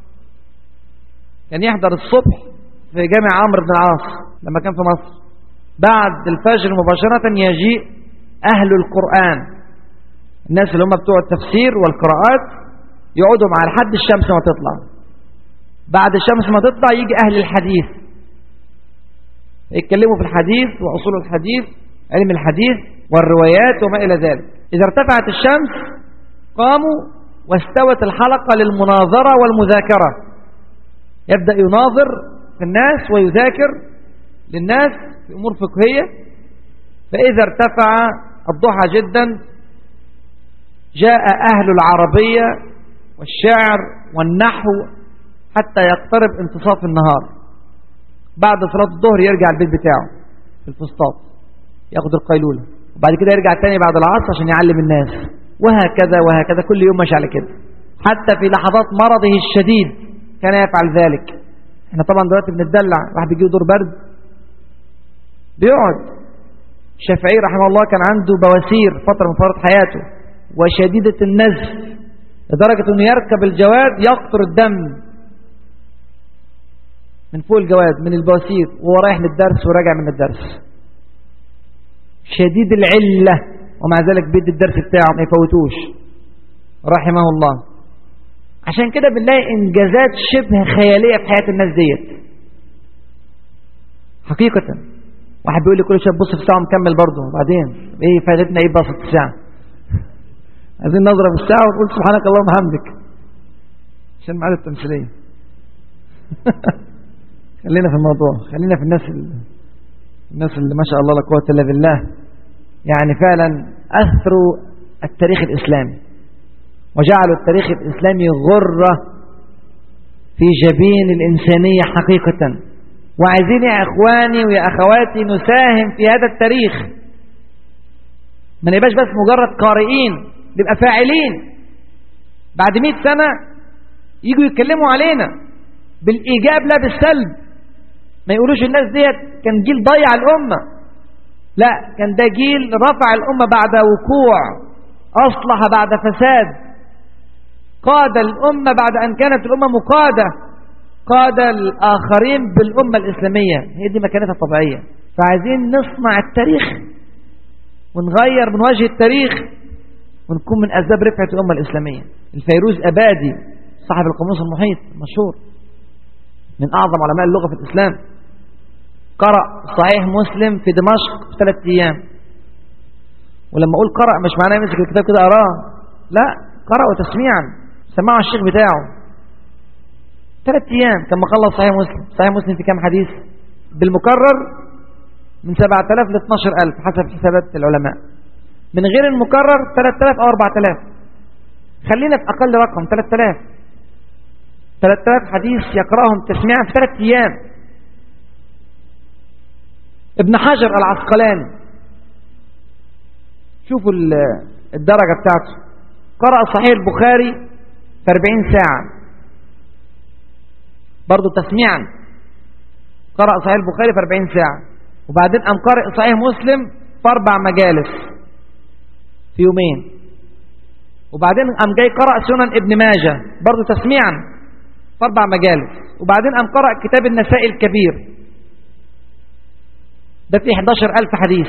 كان يحضر الصبح في جامع عمرو بن العاص لما كان في مصر بعد الفجر مباشرة يجيء أهل القرآن الناس اللي هم بتوع التفسير والقراءات يقعدوا مع لحد الشمس ما تطلع بعد الشمس ما تطلع يجي أهل الحديث يتكلموا في الحديث وأصول الحديث علم الحديث والروايات وما إلى ذلك إذا ارتفعت الشمس قاموا واستوت الحلقة للمناظرة والمذاكرة يبدأ يناظر في الناس ويذاكر للناس في أمور فقهية فإذا ارتفع الضحى جدا جاء أهل العربية والشعر والنحو حتى يقترب انتصاف النهار بعد صلاة الظهر يرجع البيت بتاعه في الفسطاط ياخد القيلولة وبعد كده يرجع تاني بعد العصر عشان يعلم الناس وهكذا وهكذا كل يوم ماشي على كده حتى في لحظات مرضه الشديد كان يفعل ذلك احنا طبعا دلوقتي بنتدلع واحد بيجي دور برد بيقعد الشافعي رحمه الله كان عنده بواسير فترة من فترات حياته وشديدة النزف لدرجة انه يركب الجواد يقطر الدم من فوق الجواد من البواسير وهو رايح للدرس وراجع من الدرس شديد العلة ومع ذلك بيدي الدرس بتاعه ما يفوتوش رحمه الله عشان كده بنلاقي انجازات شبه خيالية في حياة الناس ديت حقيقة واحد بيقول لي كل شويه بص في الساعة ومكمل برضه وبعدين ايه فائدتنا ايه بصت الساعة عايزين نظرة في الساعة وتقول سبحانك اللهم وبحمدك عشان معاد التمثيلية خلينا في الموضوع خلينا في الناس اللي الناس اللي ما شاء الله لا قوة إلا بالله يعني فعلا أثروا التاريخ الإسلامي وجعلوا التاريخ الإسلامي غرة في جبين الإنسانية حقيقة وعايزين يا إخواني ويا أخواتي نساهم في هذا التاريخ ما نبقاش بس مجرد قارئين نبقى فاعلين بعد مئة سنة يجوا يتكلموا علينا بالإيجاب لا بالسلب ما يقولوش الناس ديت كان جيل ضيع الأمة لا كان ده جيل رفع الأمة بعد وقوع أصلح بعد فساد قاد الأمة بعد أن كانت الأمة مقادة قاد الآخرين بالأمة الإسلامية هي دي مكانتها الطبيعية فعايزين نصنع التاريخ ونغير من وجه التاريخ ونكون من أسباب رفعة الأمة الإسلامية الفيروز أبادي صاحب القاموس المحيط المشهور من أعظم علماء اللغة في الإسلام قرأ صحيح مسلم في دمشق في ثلاث أيام ولما أقول قرأ مش معناه يمسك الكتاب كده أراه لا قرأه تسميعا سمعه الشيخ بتاعه ثلاث أيام كان مخلص صحيح مسلم صحيح مسلم في كام حديث بالمكرر من 7000 ل 12000 حسب حسابات العلماء من غير المكرر 3000 أو 4000 خلينا في أقل رقم 3000 3000 حديث يقرأهم تسميعا في ثلاث أيام ابن حجر العسقلاني شوفوا الدرجة بتاعته قرأ صحيح البخاري في 40 ساعة برضو تسميعا قرأ صحيح البخاري في 40 ساعة وبعدين قام قارئ صحيح مسلم في أربع مجالس في يومين وبعدين قام جاي قرأ سنن ابن ماجه برضو تسميعا في أربع مجالس وبعدين قام قرأ كتاب النساء الكبير ده فيه 11000 حديث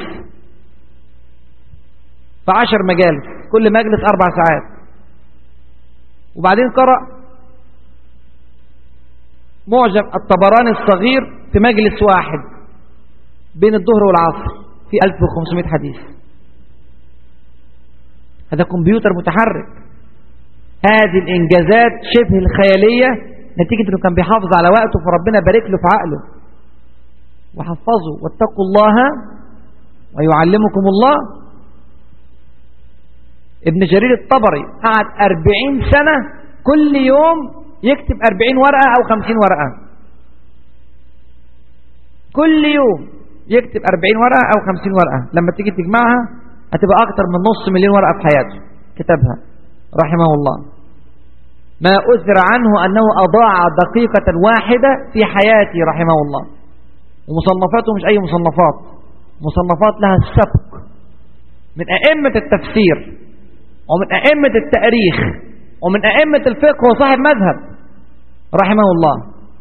في 10 مجالس كل مجلس أربع ساعات وبعدين قرأ معجم الطبراني الصغير في مجلس واحد بين الظهر والعصر في 1500 حديث هذا كمبيوتر متحرك هذه الإنجازات شبه الخيالية نتيجة أنه كان بيحافظ على وقته فربنا بارك له في عقله وحفظوا واتقوا الله ويعلمكم الله ابن جرير الطبري قعد أربعين سنة كل يوم يكتب أربعين ورقة أو خمسين ورقة كل يوم يكتب أربعين ورقة أو خمسين ورقة لما تيجي تجمعها هتبقى أكتر من نص مليون ورقة في حياته كتبها رحمه الله ما أثر عنه أنه أضاع دقيقة واحدة في حياته رحمه الله ومصنفاته مش أي مصنفات مصنفات لها السبق من أئمة التفسير ومن أئمة التاريخ ومن أئمة الفقه وصاحب مذهب رحمه الله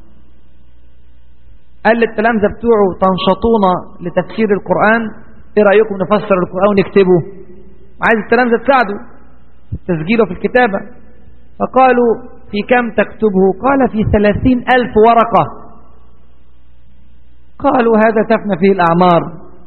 قال للتلامذة بتوعه تنشطون لتفسير القرآن ايه رأيكم نفسر القرآن ونكتبه عايز التلامذة تساعده في التسجيل وفي الكتابة فقالوا في كم تكتبه قال في ثلاثين ألف ورقة قالوا هذا تفنى فيه الأعمار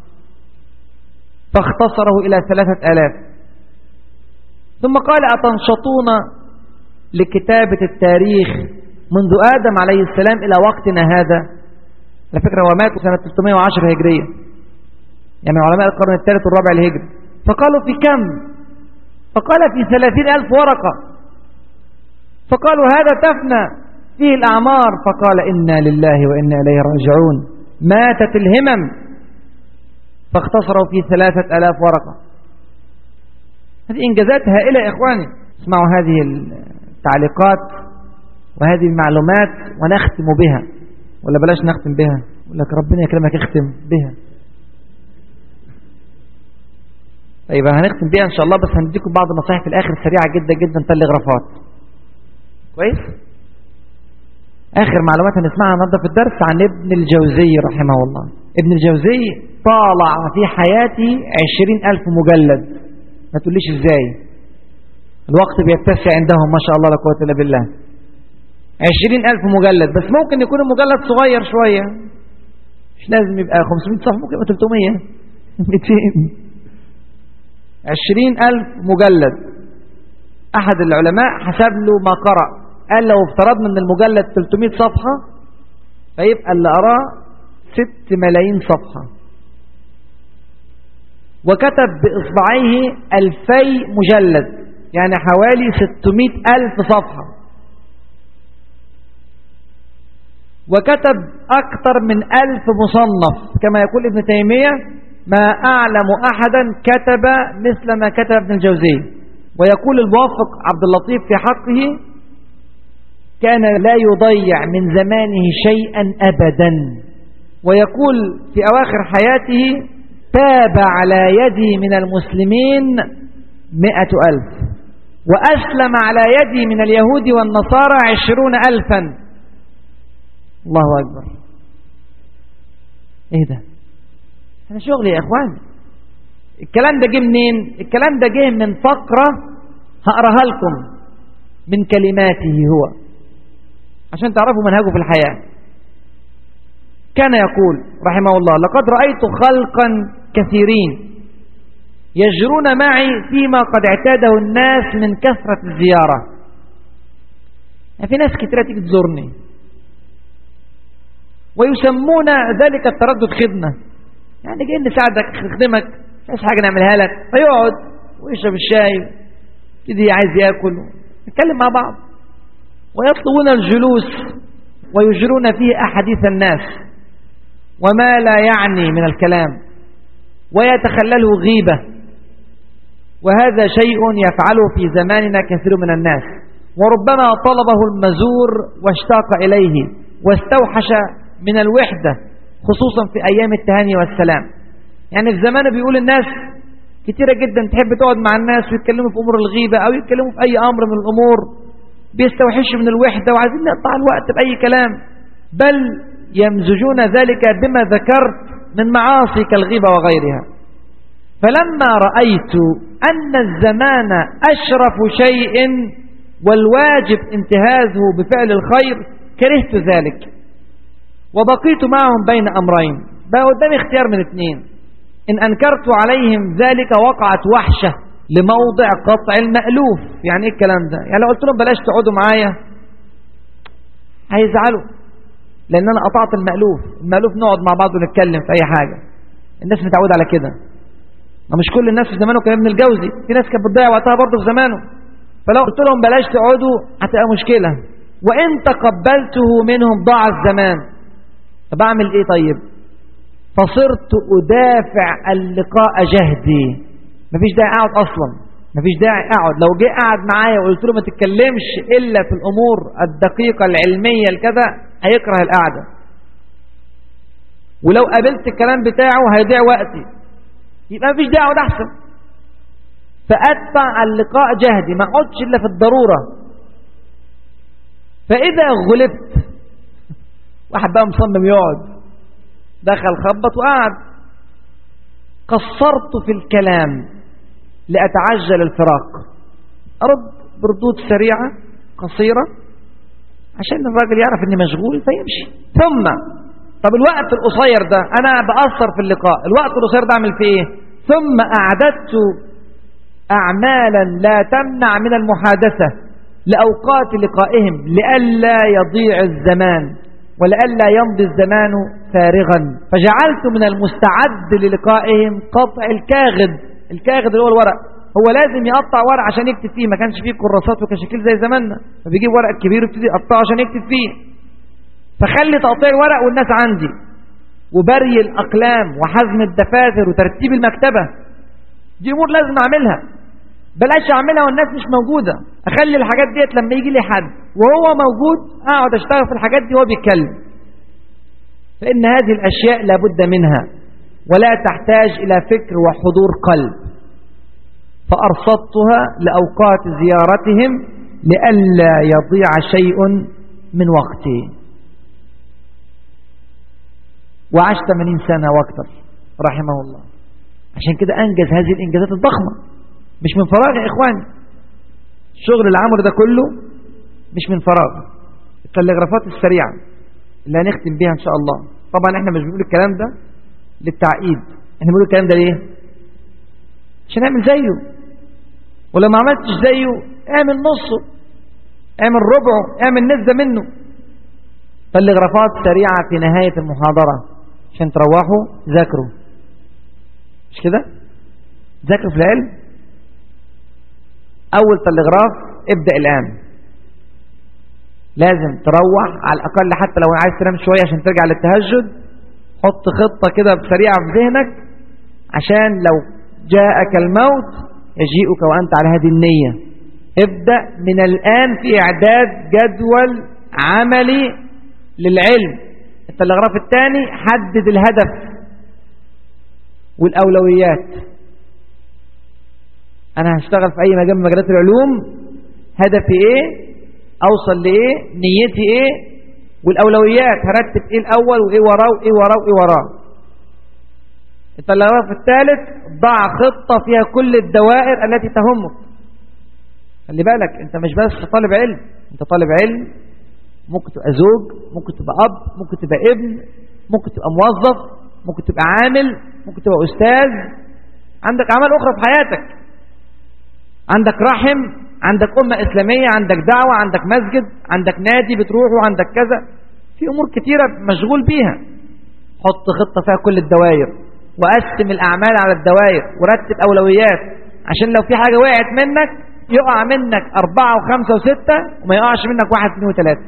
فاختصره إلى ثلاثة آلاف ثم قال أتنشطون لكتابة التاريخ منذ آدم عليه السلام إلى وقتنا هذا على فكرة هو مات سنة 310 هجرية يعني علماء القرن الثالث والرابع الهجري فقالوا في كم فقال في ثلاثين ألف ورقة فقالوا هذا تفنى فيه الأعمار فقال إنا لله وإنا إليه راجعون ماتت الهمم فاختصروا في ثلاثة ألاف ورقة هذه إنجازات هائلة يا إخواني اسمعوا هذه التعليقات وهذه المعلومات ونختم بها ولا بلاش نختم بها يقول لك ربنا يكرمك اختم بها طيب هنختم بيها ان شاء الله بس هنديكم بعض النصائح في الاخر سريعه جدا جدا تلغرافات كويس اخر معلومات هنسمعها النهارده في الدرس عن ابن الجوزي رحمه الله ابن الجوزي طالع في حياتي عشرين ألف مجلد ما تقوليش ازاي الوقت بيتسع عندهم ما شاء الله لا قوه الا بالله عشرين ألف مجلد بس ممكن يكون المجلد صغير شوية مش لازم يبقى 500 صفحة ممكن يبقى 300 200 عشرين ألف مجلد أحد العلماء حسب له ما قرأ قال لو افترضنا أن المجلد 300 صفحة فيبقى اللي أراه 6 ملايين صفحة وكتب بإصبعيه ألفي مجلد يعني حوالي 600 ألف صفحة وكتب أكثر من ألف مصنف كما يقول ابن تيمية ما أعلم أحدا كتب مثل ما كتب ابن الجوزي ويقول الموفق عبد اللطيف في حقه كان لا يضيع من زمانه شيئا أبدا ويقول في أواخر حياته تاب على يدي من المسلمين مئة ألف وأسلم على يدي من اليهود والنصارى عشرون ألفا الله أكبر ايه ده هذا شغل يا اخوان الكلام ده جه منين الكلام ده جه من فقرة هقراها لكم من كلماته هو عشان تعرفوا منهجه في الحياة كان يقول رحمه الله لقد رأيت خلقا كثيرين يجرون معي فيما قد اعتاده الناس من كثرة الزيارة يعني في ناس كتيرة تيجي تزورني ويسمون ذلك التردد خدمة يعني جاي نساعدك نخدمك مش حاجة نعملها لك فيقعد ويشرب الشاي كده عايز ياكل نتكلم مع بعض ويطلبون الجلوس ويجرون فيه أحاديث الناس وما لا يعني من الكلام ويتخلله غيبة وهذا شيء يفعله في زماننا كثير من الناس وربما طلبه المزور واشتاق إليه واستوحش من الوحدة خصوصا في أيام التهاني والسلام يعني في زمانه بيقول الناس كتيرة جدا تحب تقعد مع الناس ويتكلموا في أمور الغيبة أو يتكلموا في أي أمر من الأمور بيستوحشوا من الوحدة وعايزين نقطع الوقت بأي كلام بل يمزجون ذلك بما ذكرت من معاصي كالغيبة وغيرها فلما رأيت أن الزمان أشرف شيء والواجب انتهازه بفعل الخير كرهت ذلك وبقيت معهم بين أمرين بقى قدامي اختيار من اثنين إن أنكرت عليهم ذلك وقعت وحشة لموضع قطع المألوف يعني ايه الكلام ده يعني لو قلت لهم بلاش تقعدوا معايا هيزعلوا لأن أنا قطعت المألوف المألوف نقعد مع بعض ونتكلم في أي حاجة الناس متعودة على كده ما مش كل الناس في زمانه كان ابن الجوزي في ناس كانت بتضيع وقتها برضه في زمانه فلو قلت لهم بلاش تقعدوا هتبقى مشكلة وإن تقبلته منهم ضاع الزمان طب أعمل إيه طيب فصرت أدافع اللقاء جهدي مفيش داعي أقعد أصلا مفيش داعي أقعد لو جه قعد معايا وقلت له ما تتكلمش إلا في الأمور الدقيقة العلمية الكذا هيكره القعدة ولو قابلت الكلام بتاعه هيضيع وقتي يبقى مفيش داعي أقعد أحسن فأتبع اللقاء جهدي ما أقعدش إلا في الضرورة فإذا غلبت واحد بقى مصمم يقعد دخل خبط وقعد قصرت في الكلام لأتعجل الفراق أرد بردود سريعة قصيرة عشان الراجل يعرف اني مشغول فيمشي ثم طب الوقت القصير ده انا بأثر في اللقاء الوقت القصير ده اعمل فيه ايه ثم اعددت اعمالا لا تمنع من المحادثة لأوقات لقائهم لئلا يضيع الزمان ولئلا يمضي الزمان فارغا فجعلت من المستعد للقائهم قطع الكاغد الكاغد اللي هو الورق هو لازم يقطع ورق عشان يكتب فيه ما كانش فيه كراسات وكشاكيل زي زماننا فبيجيب ورق كبير ويبتدي يقطعه عشان يكتب فيه فخلي تقطيع الورق والناس عندي وبري الأقلام وحزم الدفاتر وترتيب المكتبة دي أمور لازم أعملها بلاش أعملها والناس مش موجودة أخلي الحاجات ديت لما يجي لي حد وهو موجود أقعد أشتغل في الحاجات دي وهو بيتكلم فإن هذه الأشياء لابد منها ولا تحتاج إلى فكر وحضور قلب فأرصدتها لأوقات زيارتهم لئلا يضيع شيء من وقتي وعاش 80 سنة واكثر رحمه الله عشان كده أنجز هذه الإنجازات الضخمة مش من فراغ يا إخواني الشغل العمر ده كله مش من فراغ التلغرافات السريعة اللي هنختم بيها إن شاء الله طبعا احنا مش بنقول الكلام ده للتعقيد احنا بنقول الكلام ده ليه عشان نعمل زيه ولو ما عملتش زيه اعمل نصه اعمل ربعه اعمل نسبة منه تلغرافات سريعة في نهاية المحاضرة عشان تروحوا ذاكروا مش كده ذاكروا في العلم أول تلغراف ابدأ الآن لازم تروح على الأقل حتى لو عايز تنام شوية عشان ترجع للتهجد حط خطة كده سريعة في ذهنك عشان لو جاءك الموت يجيئك وأنت على هذه النية ابدأ من الآن في إعداد جدول عملي للعلم التلغراف الثاني حدد الهدف والأولويات أنا هشتغل في أي مجال من مجالات العلوم هدفي إيه أوصل لإيه نيتي إيه والأولويات هرتب إيه الأول وإيه وراه وإيه وراه وإيه وراه التلغراف الثالث ضع خطة فيها كل الدوائر التي تهمك خلي بالك انت مش بس طالب علم انت طالب علم ممكن تبقى زوج ممكن تبقى أب ممكن تبقى ابن ممكن تبقى موظف ممكن تبقى عامل ممكن تبقى أستاذ عندك أعمال أخرى في حياتك عندك رحم عندك أمة إسلامية عندك دعوة عندك مسجد عندك نادي بتروحه عندك كذا في أمور كتيرة مشغول بيها حط خطة فيها كل الدوائر وقسم الأعمال على الدوائر ورتب أولويات عشان لو في حاجة وقعت منك يقع منك أربعة وخمسة وستة وما يقعش منك واحد اثنين وثلاثة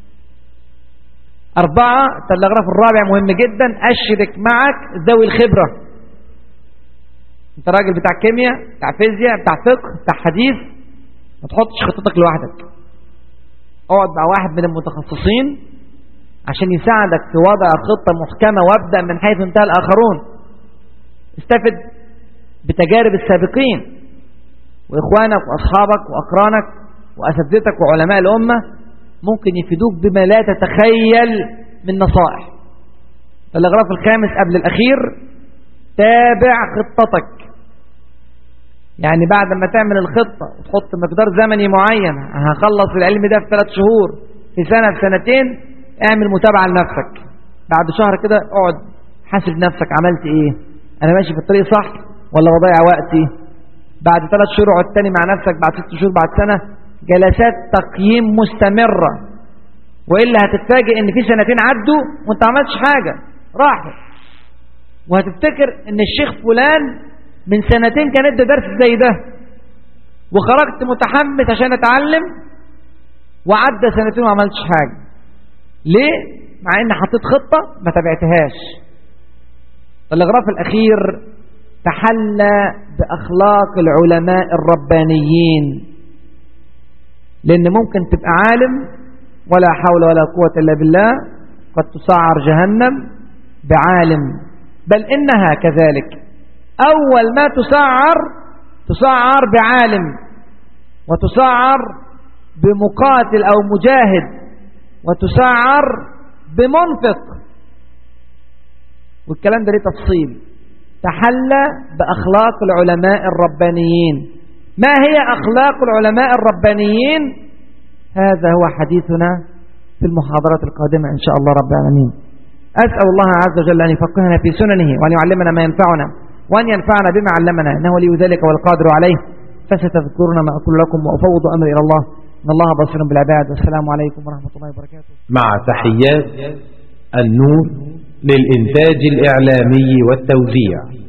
أربعة التلغراف الرابع مهم جدا أشرك معك ذوي الخبرة أنت راجل بتاع كيمياء بتاع فيزياء بتاع فقه بتاع حديث ما تحطش خطتك لوحدك اقعد مع واحد من المتخصصين عشان يساعدك في وضع خطة محكمة وابدأ من حيث انتهى الآخرون استفد بتجارب السابقين وإخوانك وأصحابك وأقرانك وأساتذتك وعلماء الأمة ممكن يفيدوك بما لا تتخيل من نصائح الأغراف الخامس قبل الأخير تابع خطتك يعني بعد ما تعمل الخطة وتحط مقدار زمني معين هخلص العلم ده في ثلاث شهور في سنة في سنتين اعمل متابعة لنفسك بعد شهر كده اقعد حاسب نفسك عملت ايه انا ماشي في الطريق صح ولا بضيع وقتي بعد ثلاث شهور اقعد تاني مع نفسك بعد ست شهور بعد سنة جلسات تقييم مستمرة وإلا هتتفاجئ ان في سنتين عدوا وانت عملتش حاجة راحت وهتفتكر ان الشيخ فلان من سنتين كان ادى درس زي ده وخرجت متحمس عشان اتعلم وعدى سنتين وما عملتش حاجة ليه؟ مع ان حطيت خطة ما تبعتهاش الاغراف الاخير تحلى باخلاق العلماء الربانيين لان ممكن تبقى عالم ولا حول ولا قوة الا بالله قد تسعر جهنم بعالم بل انها كذلك أول ما تسعر تسعر بعالم وتسعر بمقاتل أو مجاهد وتسعر بمنفق والكلام ده ليه تفصيل تحلى بأخلاق العلماء الربانيين ما هي أخلاق العلماء الربانيين هذا هو حديثنا في المحاضرات القادمة إن شاء الله رب العالمين أسأل الله عز وجل أن يفقهنا في سننه وأن يعلمنا ما ينفعنا وأن ينفعنا بما علمنا إنه لي ذلك والقادر عليه فستذكرون ما أقول لكم وأفوض أمري إلى الله إن الله بصير بالعباد والسلام عليكم ورحمة الله وبركاته مع تحيات النور للإنتاج الإعلامي والتوزيع